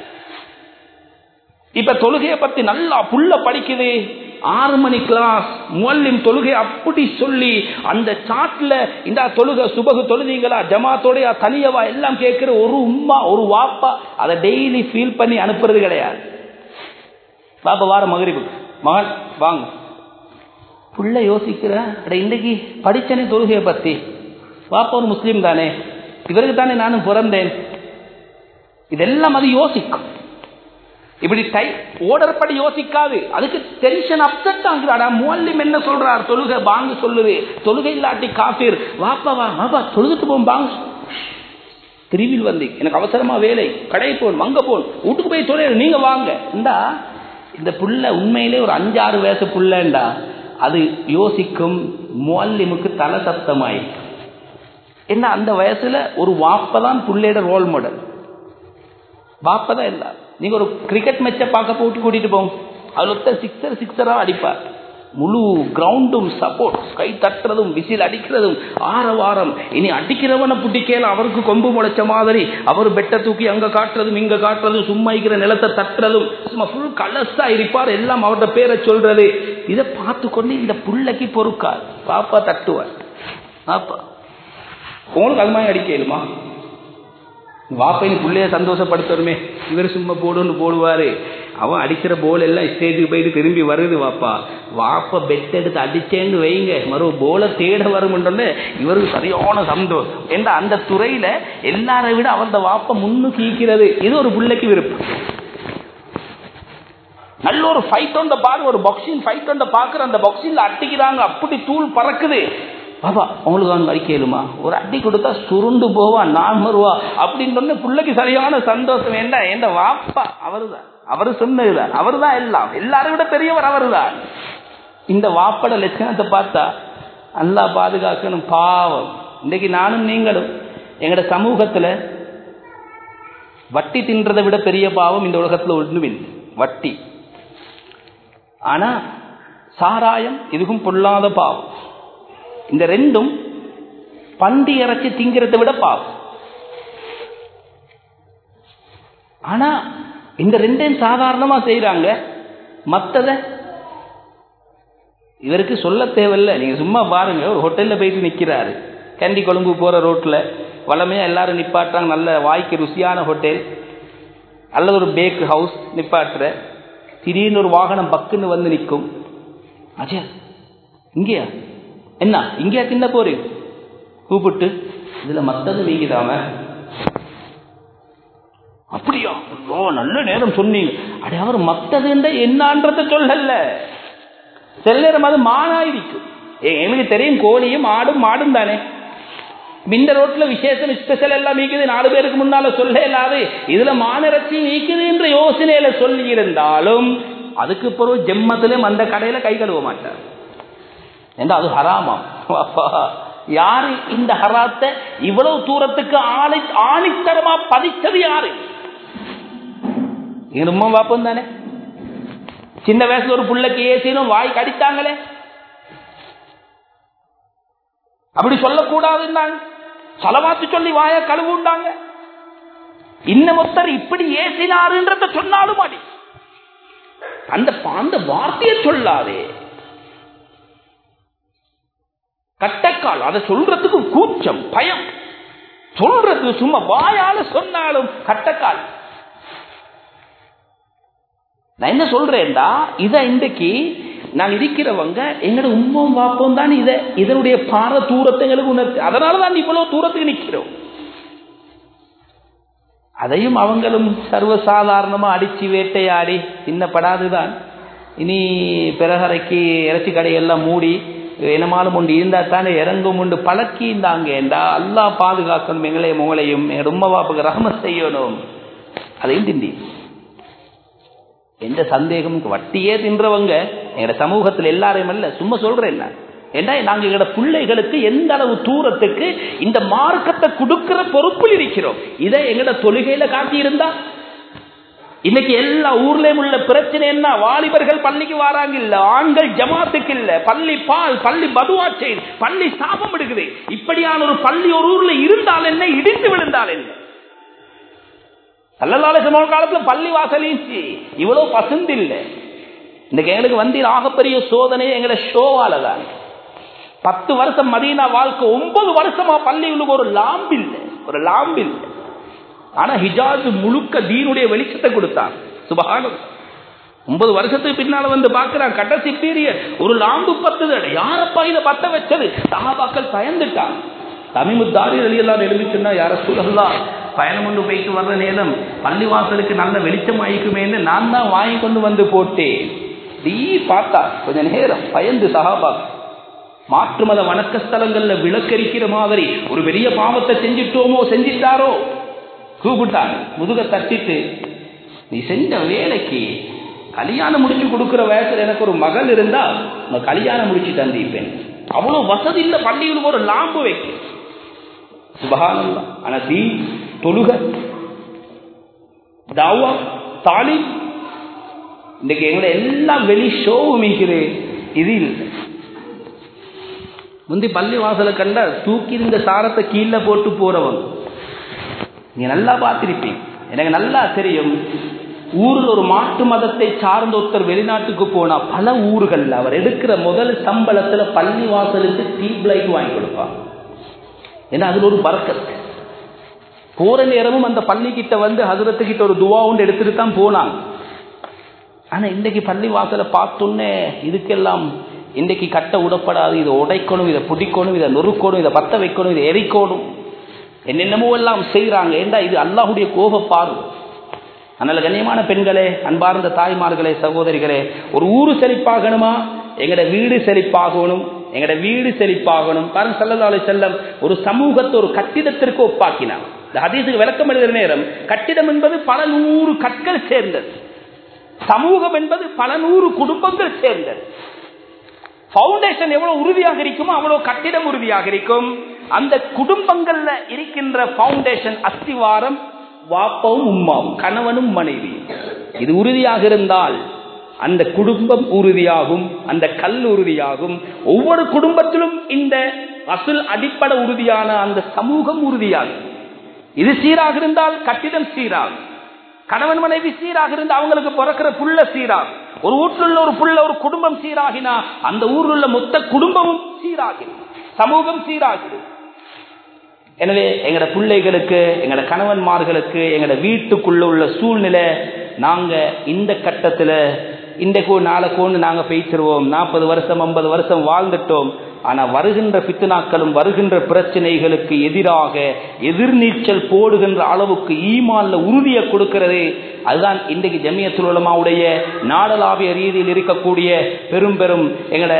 இப்ப தொழுகையை பத்தி நல்லா புள்ள படிக்குது ஆறு மணி கிளாஸ் முல்லிம் தொழுகை அப்படி சொல்லி அந்த சாட்ல இந்த தொழுகை சுபகு தொழுதீங்களா ஜமாத்தோடைய தனியவா எல்லாம் கேட்கிற ஒரு உம்மா ஒரு வாப்பா அதை டெய்லி ஃபீல் பண்ணி அனுப்புறது கிடையாது பாப்பா வார மகரிபுக்கு மகன் வாங்க புள்ள யோசிக்கிற இன்னைக்கு படிச்சனே தொழுகையை பத்தி வாப்பா ஒரு முஸ்லீம் தானே இவருக்கு தானே நானும் பிறந்தேன் இதெல்லாம் அது யோசிக்கும் இப்படி டை ஓடர் படி யோசிக்காது அதுக்கு டென்ஷன் அப்செட் ஆகுறாடா மூல்யம் என்ன சொல்றார் தொழுகை பாங்கு சொல்லுது தொழுகை இல்லாட்டி காப்பீர் வாப்பா வா வாப்பா தொழுதுட்டு போம் பாங்க திருவில் வந்து எனக்கு அவசரமா வேலை கடை போன் அங்க போன் வீட்டுக்கு போய் தொழில் நீங்க வாங்க இந்தா இந்த புள்ள உண்மையிலே ஒரு அஞ்சாறு வயசு புள்ளண்டா அது யோசிக்கும் முல்லிமுக்கு தலை சத்தமாயிருக்கும் என்ன அந்த வயசுல ஒரு வாப்பதான் புள்ளையோட ரோல் மாடல் வாப்பதான் இல்ல நீங்க ஒரு கிரிக்கெட் மேட்சை பார்க்க போட்டு கூட்டிட்டு போங்க அதுல ஒருத்தர் சிக்ஸர் சிக்ஸரா அடிப்பார் முழு கிரவுண்டும் சப்போர்ட் கை தட்டுறதும் விசில் அடிக்கிறதும் ஆரவாரம் இனி அடிக்கிறவனை புட்டிக்கல அவருக்கு கொம்பு முளைச்ச மாதிரி அவர் பெட்டை தூக்கி அங்க காட்டுறதும் இங்க காட்டுறதும் சும்மா இருக்கிற நிலத்தை தட்டுறதும் சும்மா ஃபுல் கலர்ஸா இருப்பார் எல்லாம் அவரோட பேரை சொல்றது இதை பார்த்து கொண்டு இந்த புள்ளைக்கு பொறுக்கார் பாப்பா தட்டுவார் பாப்பா உங்களுக்கு அது மாதிரி அடிக்கலுமா வாப்பைன்னு பிள்ளைய சந்தோஷப்படுத்தணுமே இவர் சும்மா போடுன்னு போடுவாரு அவன் அடிக்கிற போல் எல்லாம் ஸ்டேஜுக்கு போயிட்டு திரும்பி வருது வாப்பா வாப்ப பெட் எடுத்து அடிச்சேன்னு வைங்க மறு போல தேட வரும்ன்றே இவருக்கு சரியான சந்தோஷம் என்ற அந்த துறையில எல்லாரை விட அவந்த வாப்ப முன்னு கீக்கிறது இது ஒரு பிள்ளைக்கு விருப்பம் நல்ல ஒரு ஃபைட் ஒன்ற பாரு ஒரு பாக்ஸிங் ஃபைட் ஒன்ற பாக்குற அந்த பாக்ஸிங்ல அட்டிக்கிறாங்க அப்படி தூள் பறக்குது பாபா உங்களுக்கு அவன் வரிக்கலுமா ஒரு அடி கொடுத்தா சுருண்டு போவான் நான் வருவா அப்படின்னு பிள்ளைக்கு சரியான சந்தோஷம் என்ன எந்த வாப்பா அவருதான் அவரு சொன்னதுதான் அவர் தான் எல்லாம் எல்லாரும் விட பெரியவர் அவர் தான் இந்த வாப்பட லட்சணத்தை பார்த்தா நல்லா பாதுகாக்கணும் பாவம் இன்றைக்கு நானும் நீங்களும் எங்களோட சமூகத்துல வட்டி தின்றதை விட பெரிய பாவம் இந்த உலகத்துல ஒண்ணுமில்லை வட்டி ஆனா சாராயம் இதுவும் பொல்லாத பாவம் இந்த ரெண்டும் பண்டி இறைச்சி திங்கிறதை விட பாவம் ஆனா இந்த ரெண்டையும் சாதாரணமா செய்யறாங்க மத்தத இவருக்கு சொல்ல தேவையில்ல நீங்க சும்மா பாருங்க ஒரு ஹோட்டல்ல போயிட்டு நிக்கிறாரு கண்டி கொழும்பு போற ரோட்ல வளமையா எல்லாரும் நிப்பாட்டுறாங்க நல்ல வாய்க்கு ருசியான ஹோட்டல் அல்லது ஒரு பேக் ஹவுஸ் நிப்பாட்டுற திடீர்னு ஒரு வாகனம் பக்குன்னு வந்து நிற்கும் அஜயா இங்கேயா என்ன இங்கேயா தின்ன போறீங்க கூப்பிட்டு இதுல மத்தது வீங்குதாம அப்படியா ஓ நல்ல நேரம் சொன்னீங்க அடே அவர் மத்ததுன்ற என்னன்றத சொல்லல சில நேரம் அது மானாயிருக்கும் எங்களுக்கு தெரியும் கோழியும் ஆடும் மாடும் தானே இந்த ரோட்ல விசேஷம் ஸ்பெஷல் எல்லாம் மீக்குது நாலு பேருக்கு முன்னால சொல்ல இல்லாது இதுல மானிறச்சி மீக்குது என்ற யோசனையில சொல்லி இருந்தாலும் அதுக்கு பிறகு ஜெம்மத்திலும் அந்த கடையில கை கழுவ மாட்டார் ஏண்டா அது ஹராமாம் யாரு இந்த ஹராத்தை இவ்வளவு தூரத்துக்கு ஆணி ஆணித்தரமா பதிச்சது யாரு இருமா பாப்பம் தானே சின்ன வயசுல ஒரு புள்ளைக்கு ஏசினும் வாய் கடித்தாங்களே அப்படி சொல்லக்கூடாதுன்னாங்க சலவாத்து சொல்லி வாய கழுவுண்டாங்க இன்னும் ஒருத்தர் இப்படி ஏசினாருன்றத சொன்னாலும் அடி அந்த அந்த வார்த்தையை சொல்லாதே கட்டக்கால் அதை சொல்றதுக்கு கூச்சம் பயம் சொல்றது சும்மா வாயால சொன்னாலும் கட்டக்கால் நான் என்ன சொல்றேன்டா இத இன்றைக்கு நான் இருக்கிறவங்க எங்களோட உண்மம் பார்ப்போம் தான் இதை இதனுடைய பார தூரத்தை எங்களுக்கு உணர்த்து அதனால தான் இவ்வளவு தூரத்துக்கு நிற்கிறோம் அதையும் அவங்களும் சர்வசாதாரணமா அடிச்சு வேட்டையாடி தின்னப்படாதுதான் இனி பிறகரைக்கு இறைச்சி கடையெல்லாம் மூடி என்னமாலும் உண்டு இருந்தா தானே இறங்கும் உண்டு பழக்கி இருந்தாங்கடா அல்லா பாதுகாக்கணும் எங்களையும் உங்களையும் எங்க உம்மா பாப்புக்கு ரஹம செய்யணும் அதையும் திண்டி எந்த சந்தேகமும் வட்டியே தின்றவங்க எங்க சமூகத்தில் எல்லாரையும் அல்ல சும்மா சொல்றேன் நான் ஏன்னா நாங்க எங்களோட பிள்ளைகளுக்கு எந்த அளவு தூரத்துக்கு இந்த மார்க்கத்தை கொடுக்கிற பொறுப்பில் இருக்கிறோம் இதை எங்களோட தொழுகையில காட்டி இருந்தா இன்னைக்கு எல்லா ஊர்லயும் உள்ள பிரச்சனை என்ன வாலிபர்கள் பள்ளிக்கு வராங்க இல்ல ஆண்கள் ஜமாத்துக்கு இல்ல பள்ளி பால் பள்ளி மதுவாச்சை பள்ளி சாபம் எடுக்குது இப்படியான ஒரு பள்ளி ஒரு ஊர்ல இருந்தால் என்ன இடிந்து விழுந்தால் என்ன சல்லல்லால சமூக காலத்துல பள்ளி வாசலிச்சு இவ்வளவு பசந்து இல்லை இன்னைக்கு எங்களுக்கு வந்து ஆகப்பெரிய சோதனை எங்களை ஷோவால தான் பத்து வருஷம் மதீனா வாழ்க்கை ஒன்பது வருஷமா பள்ளிகளுக்கு ஒரு லாம்பு இல்லை ஒரு லாம்பு இல்லை ஆனா ஹிஜாஸ் முழுக்க தீனுடைய வெளிச்சத்தை கொடுத்தான் சுபகானம் ஒன்பது வருஷத்துக்கு பின்னால வந்து பாக்குறான் கடைசி பீரியட் ஒரு லாம்பு பத்துது யாரப்பா இதை பத்த வச்சது சகாபாக்கள் பயந்துட்டான் தமிமுத்தாரி எல்லாம் எழுதி சொன்னா யார சூழல்லாம் பயணம் கொண்டு போயிட்டு வர்ற நேரம் பள்ளிவாசலுக்கு நல்ல வெளிச்சம் ஆயிக்குமேன்னு நான் தான் வாங்கி கொண்டு வந்து போட்டேன் நீ பார்த்தா கொஞ்ச நேரம் பயந்து சகாபாக்கள் மாற்று மத வணக்க ஸ்தலங்கள்ல விளக்கரிக்கிற மாதிரி ஒரு பெரிய பாவத்தை செஞ்சிட்டோமோ செஞ்சிட்டாரோ கூப்பிட்டாங்க முதுக தட்டிட்டு நீ செஞ்ச வேலைக்கு கல்யாணம் முடிச்சு கொடுக்கிற வயசுல எனக்கு ஒரு மகள் இருந்தா நான் கல்யாணம் முடிச்சு தந்திப்பேன் அவ்வளவு வசதி இல்ல பள்ளிகளுக்கு ஒரு லாம்பு வைக்க சுபகானம் ஆனா தீ தொழுக தாவா தாலி இன்னைக்கு எங்களை எல்லாம் வெளி ஷோவும் மீக்கிறேன் இது இல்லை முந்தி பள்ளி வாசலை கண்டா தூக்கி இருந்த சாரத்தை கீழே போட்டு போறவங்க நீங்க நல்லா பார்த்திருப்பீங்க எனக்கு நல்லா தெரியும் ஊரில் ஒரு மாட்டு மதத்தை சார்ந்த ஒருத்தர் வெளிநாட்டுக்கு போனா பல ஊர்கள்ல அவர் எடுக்கிற முதல் சம்பளத்துல பள்ளி வாசலுக்கு டீப் லைட் வாங்கி கொடுப்பார் ஏன்னா அதுல ஒரு பறக்கத்து போற நேரமும் அந்த பள்ளி கிட்ட வந்து ஹசரத்து கிட்ட ஒரு துவா ஒன்று எடுத்துட்டு தான் போனாங்க ஆனா இன்னைக்கு பள்ளி வாசலை பார்த்தோன்னே இதுக்கெல்லாம் இன்றைக்கு கட்ட விடப்படாது இதை உடைக்கணும் இதை புடிக்கணும் இதை நொறுக்கணும் இதை பத்த வைக்கணும் இதை எரிக்கணும் என்னென்னமோ எல்லாம் செய்யறாங்க ஏண்டா இது அல்லாஹுடைய கோப பார்வை அதனால கண்ணியமான பெண்களே அன்பார்ந்த தாய்மார்களே சகோதரிகளே ஒரு ஊரு செழிப்பாகணுமா எங்கட வீடு செழிப்பாகணும் எங்கட வீடு செழிப்பாகணும் காரணம் சல்லல்லாஹு செல்லம் ஒரு சமூகத்தை ஒரு கட்டிடத்திற்கு ஒப்பாக்கினார் இந்த ஹதீஸுக்கு விளக்கம் எழுதுகிற நேரம் கட்டிடம் என்பது பல நூறு கற்கள் சேர்ந்தது சமூகம் என்பது பல நூறு குடும்பங்கள் சேர்ந்தது பவுண்டேஷன் எவ்வளவு உறுதியாக இருக்குமோ அவ்வளவு கட்டிடம் உறுதியாக இருக்கும் அந்த குடும்பங்கள்ல இருக்கின்ற பவுண்டேஷன் அஸ்திவாரம் வாப்பவும் உம்மாவும் கணவனும் மனைவி இது உறுதியாக இருந்தால் அந்த குடும்பம் உறுதியாகும் அந்த கல் உறுதியாகும் ஒவ்வொரு குடும்பத்திலும் இந்த அசுல் அடிப்படை உறுதியான அந்த சமூகம் உறுதியாகும் இது சீராக இருந்தால் கட்டிடம் சீராகும் கணவன் மனைவி சீராக இருந்து அவங்களுக்கு பிறக்கிற புள்ள சீராகும் ஒரு வீட்டில் உள்ள ஒரு புள்ள ஒரு குடும்பம் சீராகினா அந்த ஊரில் உள்ள மொத்த குடும்பமும் சீராகும் சமூகம் சீராகும் எனவே எங்கட பிள்ளைகளுக்கு எங்கட கணவன்மார்களுக்கு எங்கட வீட்டுக்குள்ள உள்ள சூழ்நிலை நாங்க இந்த கட்டத்துல இன்றைக்கோ நாளைக்கோன்னு நாங்க பேசிடுவோம் நாற்பது வருஷம் ஐம்பது வருஷம் வாழ்ந்துட்டோம் ஆனா வருகின்ற பித்துனாக்களும் வருகின்ற பிரச்சனைகளுக்கு எதிராக எதிர்நீச்சல் போடுகின்ற அளவுக்கு ஈமான்ல உறுதியை கொடுக்கிறது அதுதான் இன்றைக்கு ஜமியத்துல் உலமாவுடைய நாடளாவிய ரீதியில் இருக்கக்கூடிய பெரும் பெரும் எங்கட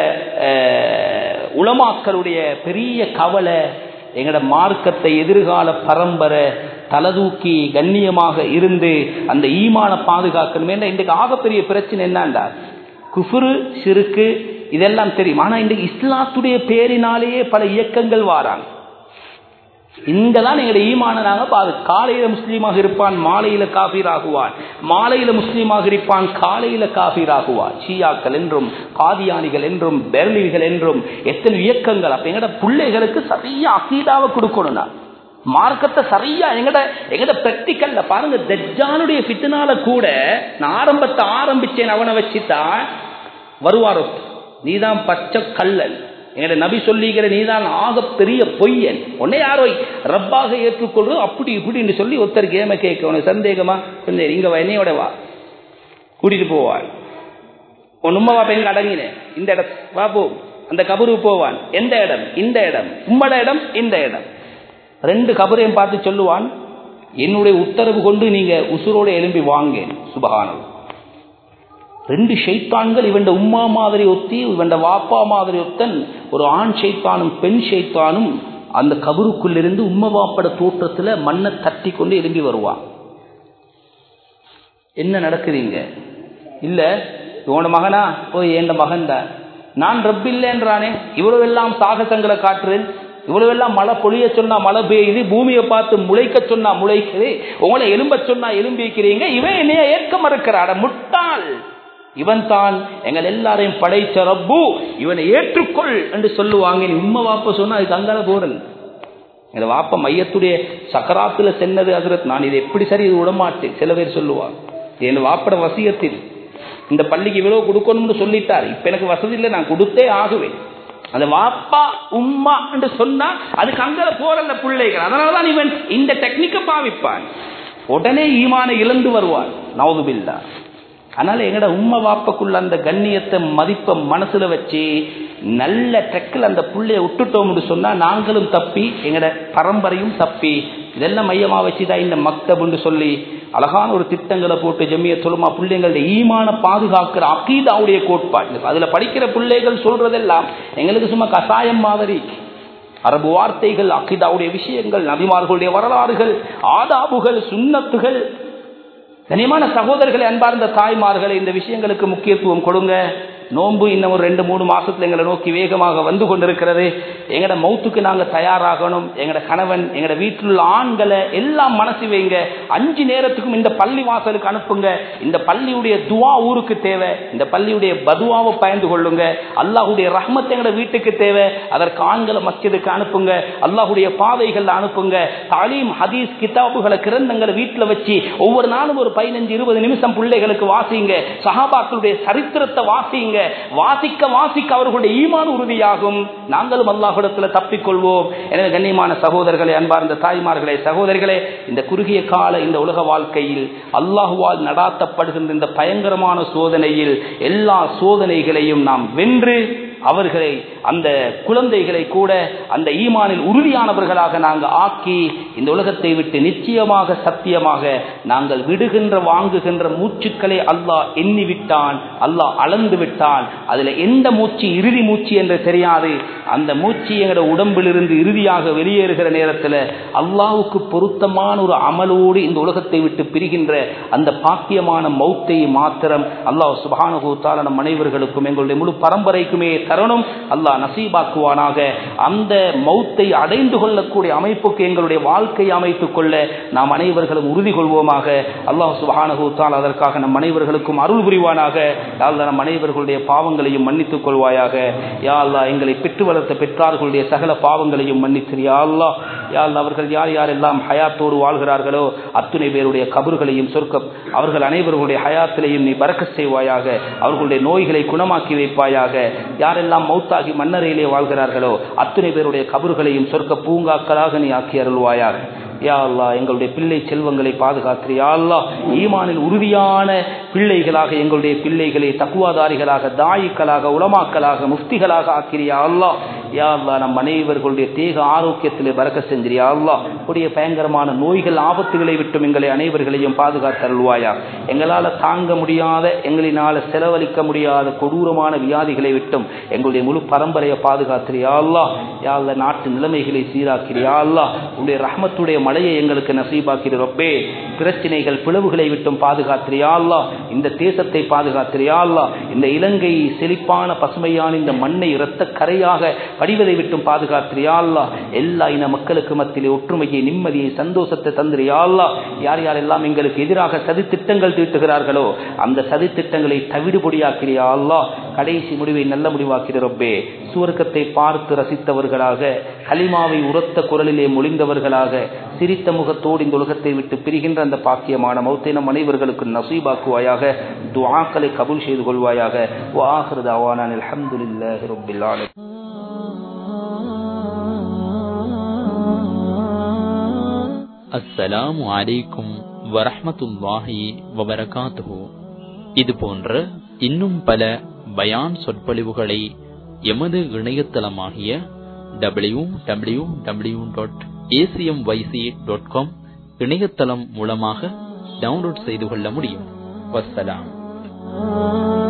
உலமாக்களுடைய பெரிய கவலை எங்கட மார்க்கத்தை எதிர்கால பரம்பரை தலதூக்கி கண்ணியமாக இருந்து அந்த ஈமான பாதுகாக்கணும் இன்றைக்கு ஆகப்பெரிய பிரச்சனை என்னண்டா குஃபுரு சிறுக்கு இதெல்லாம் தெரியும் ஆனா இன்றைக்கு இஸ்லாத்துடைய பேரினாலேயே பல இயக்கங்கள் வாராங்க இங்கதான் எங்களுடைய ஈமான நாங்க பாது காலையில முஸ்லீமாக இருப்பான் மாலையில காபீர் ஆகுவான் மாலையில முஸ்லீமாக இருப்பான் காலையில காபீர் ஆகுவான் ஷியாக்கள் என்றும் காதியானிகள் என்றும் பெர்லிகள் என்றும் எத்தனை இயக்கங்கள் அப்ப எங்கட பிள்ளைகளுக்கு சரியா அக்கீடாவை கொடுக்கணும் மார்க்கத்தை சரியா எங்கட எங்கட பிராக்டிக்கல்ல பாருங்க தஜ்ஜானுடைய பித்துனால கூட நான் ஆரம்பத்தை ஆரம்பிச்சேன் அவனை வச்சுதான் வருவாரோ நீதான் பச்சை கல்லன் எங்களை நபி சொல்லிக்கிற நீதான் ஆக பெரிய பொய்யன் உன்னை யாரோ ரப்பாக ஏற்றுக்கொள்றது அப்படி இப்படின்னு சொல்லி ஒருத்தர் கேம கேட்க உனக்கு சந்தேகமா சந்தேகம் இங்க என்னையோட வா கூட்டிட்டு போவான் உன் உண்மை வாப்ப எங்க அடங்கினேன் இந்த இடம் வா போ அந்த கபருக்கு போவான் எந்த இடம் இந்த இடம் உம்மட இடம் இந்த இடம் ரெண்டு கபரையும் பார்த்து சொல்லுவான் என்னுடைய உத்தரவு கொண்டு நீங்க உசுரோட எழும்பி வாங்க சுபகானது ரெண்டு ஷைத்தான்கள் இவன் உம்மா மாதிரி ஒத்தி இவன் வாப்பா மாதிரி ஒத்தன் ஒரு ஆண் ஷைத்தானும் பெண் ஷைத்தானும் அந்த கபருக்குள்ளிருந்து உம்ம வாப்பட தோற்றத்துல மண்ணை தட்டி கொண்டு எழும்பி வருவான் என்ன நடக்குதுங்க இல்ல இவனோட மகனா ஓ என் மகன் தான் நான் ரப்பில்லைன்றானே இவ்வளவு எல்லாம் சாகசங்களை காட்டுறேன் இவ்வளவு எல்லாம் மழை பொழிய சொன்னா மழை பெய்யுது பூமியை பார்த்து முளைக்க சொன்னா முளைக்குது உங்களை எலும்ப சொன்னா எலும்பிக்கிறீங்க இவன் என்னைய ஏற்க மறுக்கிறாட முட்டாள் இவன் தான் எங்கள் எல்லாரையும் படைச்ச ரப்பு இவனை ஏற்றுக்கொள் என்று சொல்லுவாங்க நீ உண்மை வாப்ப சொன்னா அதுக்கு அங்கால போறல் எங்க வாப்ப மையத்துடைய சக்கராத்துல சென்னது அதிரத் நான் இதை எப்படி சரி இது விடமாட்டேன் சில பேர் சொல்லுவாங்க என் வாப்பட வசியத்தில் இந்த பள்ளிக்கு இவ்வளவு கொடுக்கணும்னு சொல்லிட்டார் இப்ப எனக்கு வசதி இல்லை நான் கொடுத்தே ஆகுவேன் அந்த வாப்பா உம்மா என்று சொன்னா அதுக்கு அங்க போறல பிள்ளைகள் அதனாலதான் இவன் இந்த டெக்னிக்க பாவிப்பான் உடனே ஈமான இழந்து வருவான் நவதுபில்லா அதனால எங்கட உண்மை வாப்பக்குள்ள அந்த கண்ணியத்தை மதிப்பை மனசுல வச்சு நல்ல ட்ரெக்கில் அந்த புள்ளைய விட்டுட்டோம்னு சொன்னா நாங்களும் தப்பி எங்கட பரம்பரையும் தப்பி இதெல்லாம் மையமா வச்சுதான் இந்த மக்தப்னு சொல்லி அழகான ஒரு திட்டங்களை போட்டு ஜம்மிய சொல்லுமா பிள்ளைங்களுடைய ஈமான பாதுகாக்கிற அக்கீதாவுடைய கோட்பாடு அதுல படிக்கிற பிள்ளைகள் சொல்றதெல்லாம் எங்களுக்கு சும்மா கசாயம் மாதிரி அரபு வார்த்தைகள் அக்கிதாவுடைய விஷயங்கள் நபிமார்களுடைய வரலாறுகள் ஆதாபுகள் சுண்ணத்துகள் கனியமான சகோதரர்களை அன்பார்ந்த தாய்மார்களை இந்த விஷயங்களுக்கு முக்கியத்துவம் கொடுங்க நோன்பு இன்னும் ஒரு ரெண்டு மூணு மாசத்துல எங்களை நோக்கி வேகமாக வந்து கொண்டிருக்கிறது எங்கட மௌத்துக்கு நாங்க தயாராகணும் எங்கட கணவன் எங்கட வீட்டில் உள்ள ஆண்களை எல்லாம் மனசு வைங்க அஞ்சு நேரத்துக்கும் இந்த பள்ளி வாசலுக்கு அனுப்புங்க இந்த பள்ளியுடைய துவா ஊருக்கு தேவை இந்த பள்ளியுடைய பதுவாவை பயந்து கொள்ளுங்க அல்லாஹுடைய ரஹ்மத் எங்கட வீட்டுக்கு தேவை அதற்கு ஆண்களை மஸ்ஜிதுக்கு அனுப்புங்க அல்லாஹுடைய பாதைகள் அனுப்புங்க தாலீம் ஹதீஸ் கிதாபுகளை கிரந்தங்களை வீட்டில் வச்சு ஒவ்வொரு நாளும் ஒரு பதினஞ்சு இருபது நிமிஷம் பிள்ளைகளுக்கு வாசிங்க சஹாபாக்களுடைய சரித்திரத்தை வாசிங்க வாசிக்க வாசிக்க அவர்களுடைய ஈமான் உறுதியாகும் நாங்களும் அல்லாஹிடத்துல தப்பிக்கொள்வோம் எனவே கண்ணியமான சகோதரர்களே அன்பார்ந்த தாய்மார்களே சகோதரிகளே இந்த குறுகிய கால இந்த உலக வாழ்க்கையில் அல்லாஹுவால் நடாத்தப்படுகின்ற இந்த பயங்கரமான சோதனையில் எல்லா சோதனைகளையும் நாம் வென்று அவர்களை அந்த குழந்தைகளை கூட அந்த ஈமானில் உறுதியானவர்களாக நாங்கள் ஆக்கி இந்த உலகத்தை விட்டு நிச்சயமாக சத்தியமாக நாங்கள் விடுகின்ற வாங்குகின்ற மூச்சுக்களை அல்லாஹ் எண்ணி விட்டான் அல்லாஹ் அளந்து விட்டான் அதுல எந்த மூச்சு இறுதி மூச்சு என்று தெரியாது அந்த மூச்சு எங்களோட உடம்பிலிருந்து இறுதியாக வெளியேறுகிற நேரத்தில் அல்லாவுக்கு பொருத்தமான ஒரு அமலோடு இந்த உலகத்தை விட்டு பிரிகின்ற அந்த பாக்கியமான மௌத்தை மாத்திரம் அல்லாஹ் சுபானுகூத்தால நம் அனைவர்களுக்கும் எங்களுடைய முழு பரம்பரைக்குமே தருணம் அல்லாஹ் நசீபாக்குவானாக அந்த மௌத்தை அடைந்து கொள்ளக்கூடிய அமைப்புக்கு எங்களுடைய வாழ்க்கை அமைத்துக் கொள்ள நாம் அனைவர்களும் உறுதி கொள்வோமாக அல்லாஹ் சுபஹானஹு தஆலா அதற்காக நம் அனைவர்களுக்கும் அருள் புரிவானாக யா அல்லாஹ் நம் அனைவர்களுடைய பாவங்களையும் மன்னித்துக் கொள்வாயாக யா அல்லாஹ் எங்களை பெற்று வளர்த்த பெற்றார்களுடைய சகல பாவங்களையும் மன்னித்திரு யா அல்லாஹ் யா அல்லாஹ் அவர்கள் யார் யாரெல்லாம் ஹயாத்தோடு வாழ்கிறார்களோ அத்துணை பேருடைய கபறுகளையும் சொர்க்கம் அவர்கள் அனைவர்களுடைய ஹயாத்திலையும் நீ பறக்க செய்வாயாக அவர்களுடைய நோய்களை குணமாக்கி வைப்பாயாக யாரெல்லாம் மௌத்தாகி மன்னரையிலே வாழ்கிறார்களோ அத்துணை பேருடைய கபறுகளையும் சொர்க்க பூங்காக்களாக நீ ஆக்கி அருள்வாயாக யா அல்லா எங்களுடைய பிள்ளை செல்வங்களை பாதுகாத்து யா அல்லா ஈமானில் உறுதியான பிள்ளைகளாக எங்களுடைய பிள்ளைகளை தக்குவாதாரிகளாக தாயிக்களாக உலமாக்களாக முஃப்திகளாக ஆக்கிறியா அல்லா யா அல்லா நம் அனைவர்களுடைய தேக ஆரோக்கியத்திலே பறக்க செஞ்சிரியா அல்லா உடைய பயங்கரமான நோய்கள் ஆபத்துகளை விட்டும் எங்களை அனைவர்களையும் பாதுகாத்தருள்வாயா எங்களால் தாங்க முடியாத எங்களினால் செலவழிக்க முடியாத கொடூரமான வியாதிகளை விட்டும் எங்களுடைய முழு பரம்பரையை பாதுகாத்திரியா அல்லா யா அல்லா நாட்டு நிலைமைகளை சீராக்கிறியா அல்லா உடைய ரஹ்மத்துடைய மழையை எங்களுக்கு நசீபாக்கிற ரொப்பே பிரச்சனைகள் பிளவுகளை விட்டும் பாதுகாத்திரியா அல்லா இந்த தேசத்தை பாதுகாத்திரியா அல்லா இந்த இலங்கை செழிப்பான பசுமையான இந்த மண்ணை இரத்த கரையாக படிவதை விட்டும் பாதுகாத்திரியா அல்லா எல்லா இன மக்களுக்கு மத்தியிலே ஒற்றுமையை நிம்மதியை சந்தோஷத்தை தந்திரியா அல்லா யார் யாரெல்லாம் எங்களுக்கு எதிராக சதி திட்டங்கள் தீட்டுகிறார்களோ அந்த சதி திட்டங்களை தவிடுபொடியாக்கிறியா அல்லா கடைசி முடிவை நல்ல முடிவாக்கிற ரொப்பே சுவர்க்கத்தை பார்த்து ரசித்தவர்களாக கலிமாவை உரத்த குரலிலே மொழிந்தவர்களாக சிரித்த முகத்தோடு இந்த உலகத்தை விட்டு பிரிகின்ற அந்த பாக்கியமான மௌத்தை நம் அனைவர்களுக்கு நசீபாக்குவாயாக துஆக்களை கபூல் செய்து கொள்வாயாக வாஹிரு தாவானான் அல்ஹம்துலில்லாஹி ரப்பில் ஆலமீன் அஸ்ஸலாமு அலைக்கும் வரஹ்மத்துல்லாஹி வபரகாத்துஹு இது போன்ற இன்னும் பல பயான் சொற்பொழிவுகளை எமது இணையதளமாகிய W W W dot ACM YC dot com இணையதளம் மூலமாக டவுன்லோட் செய்து கொள்ள முடியும் வஸ்ஸலாம்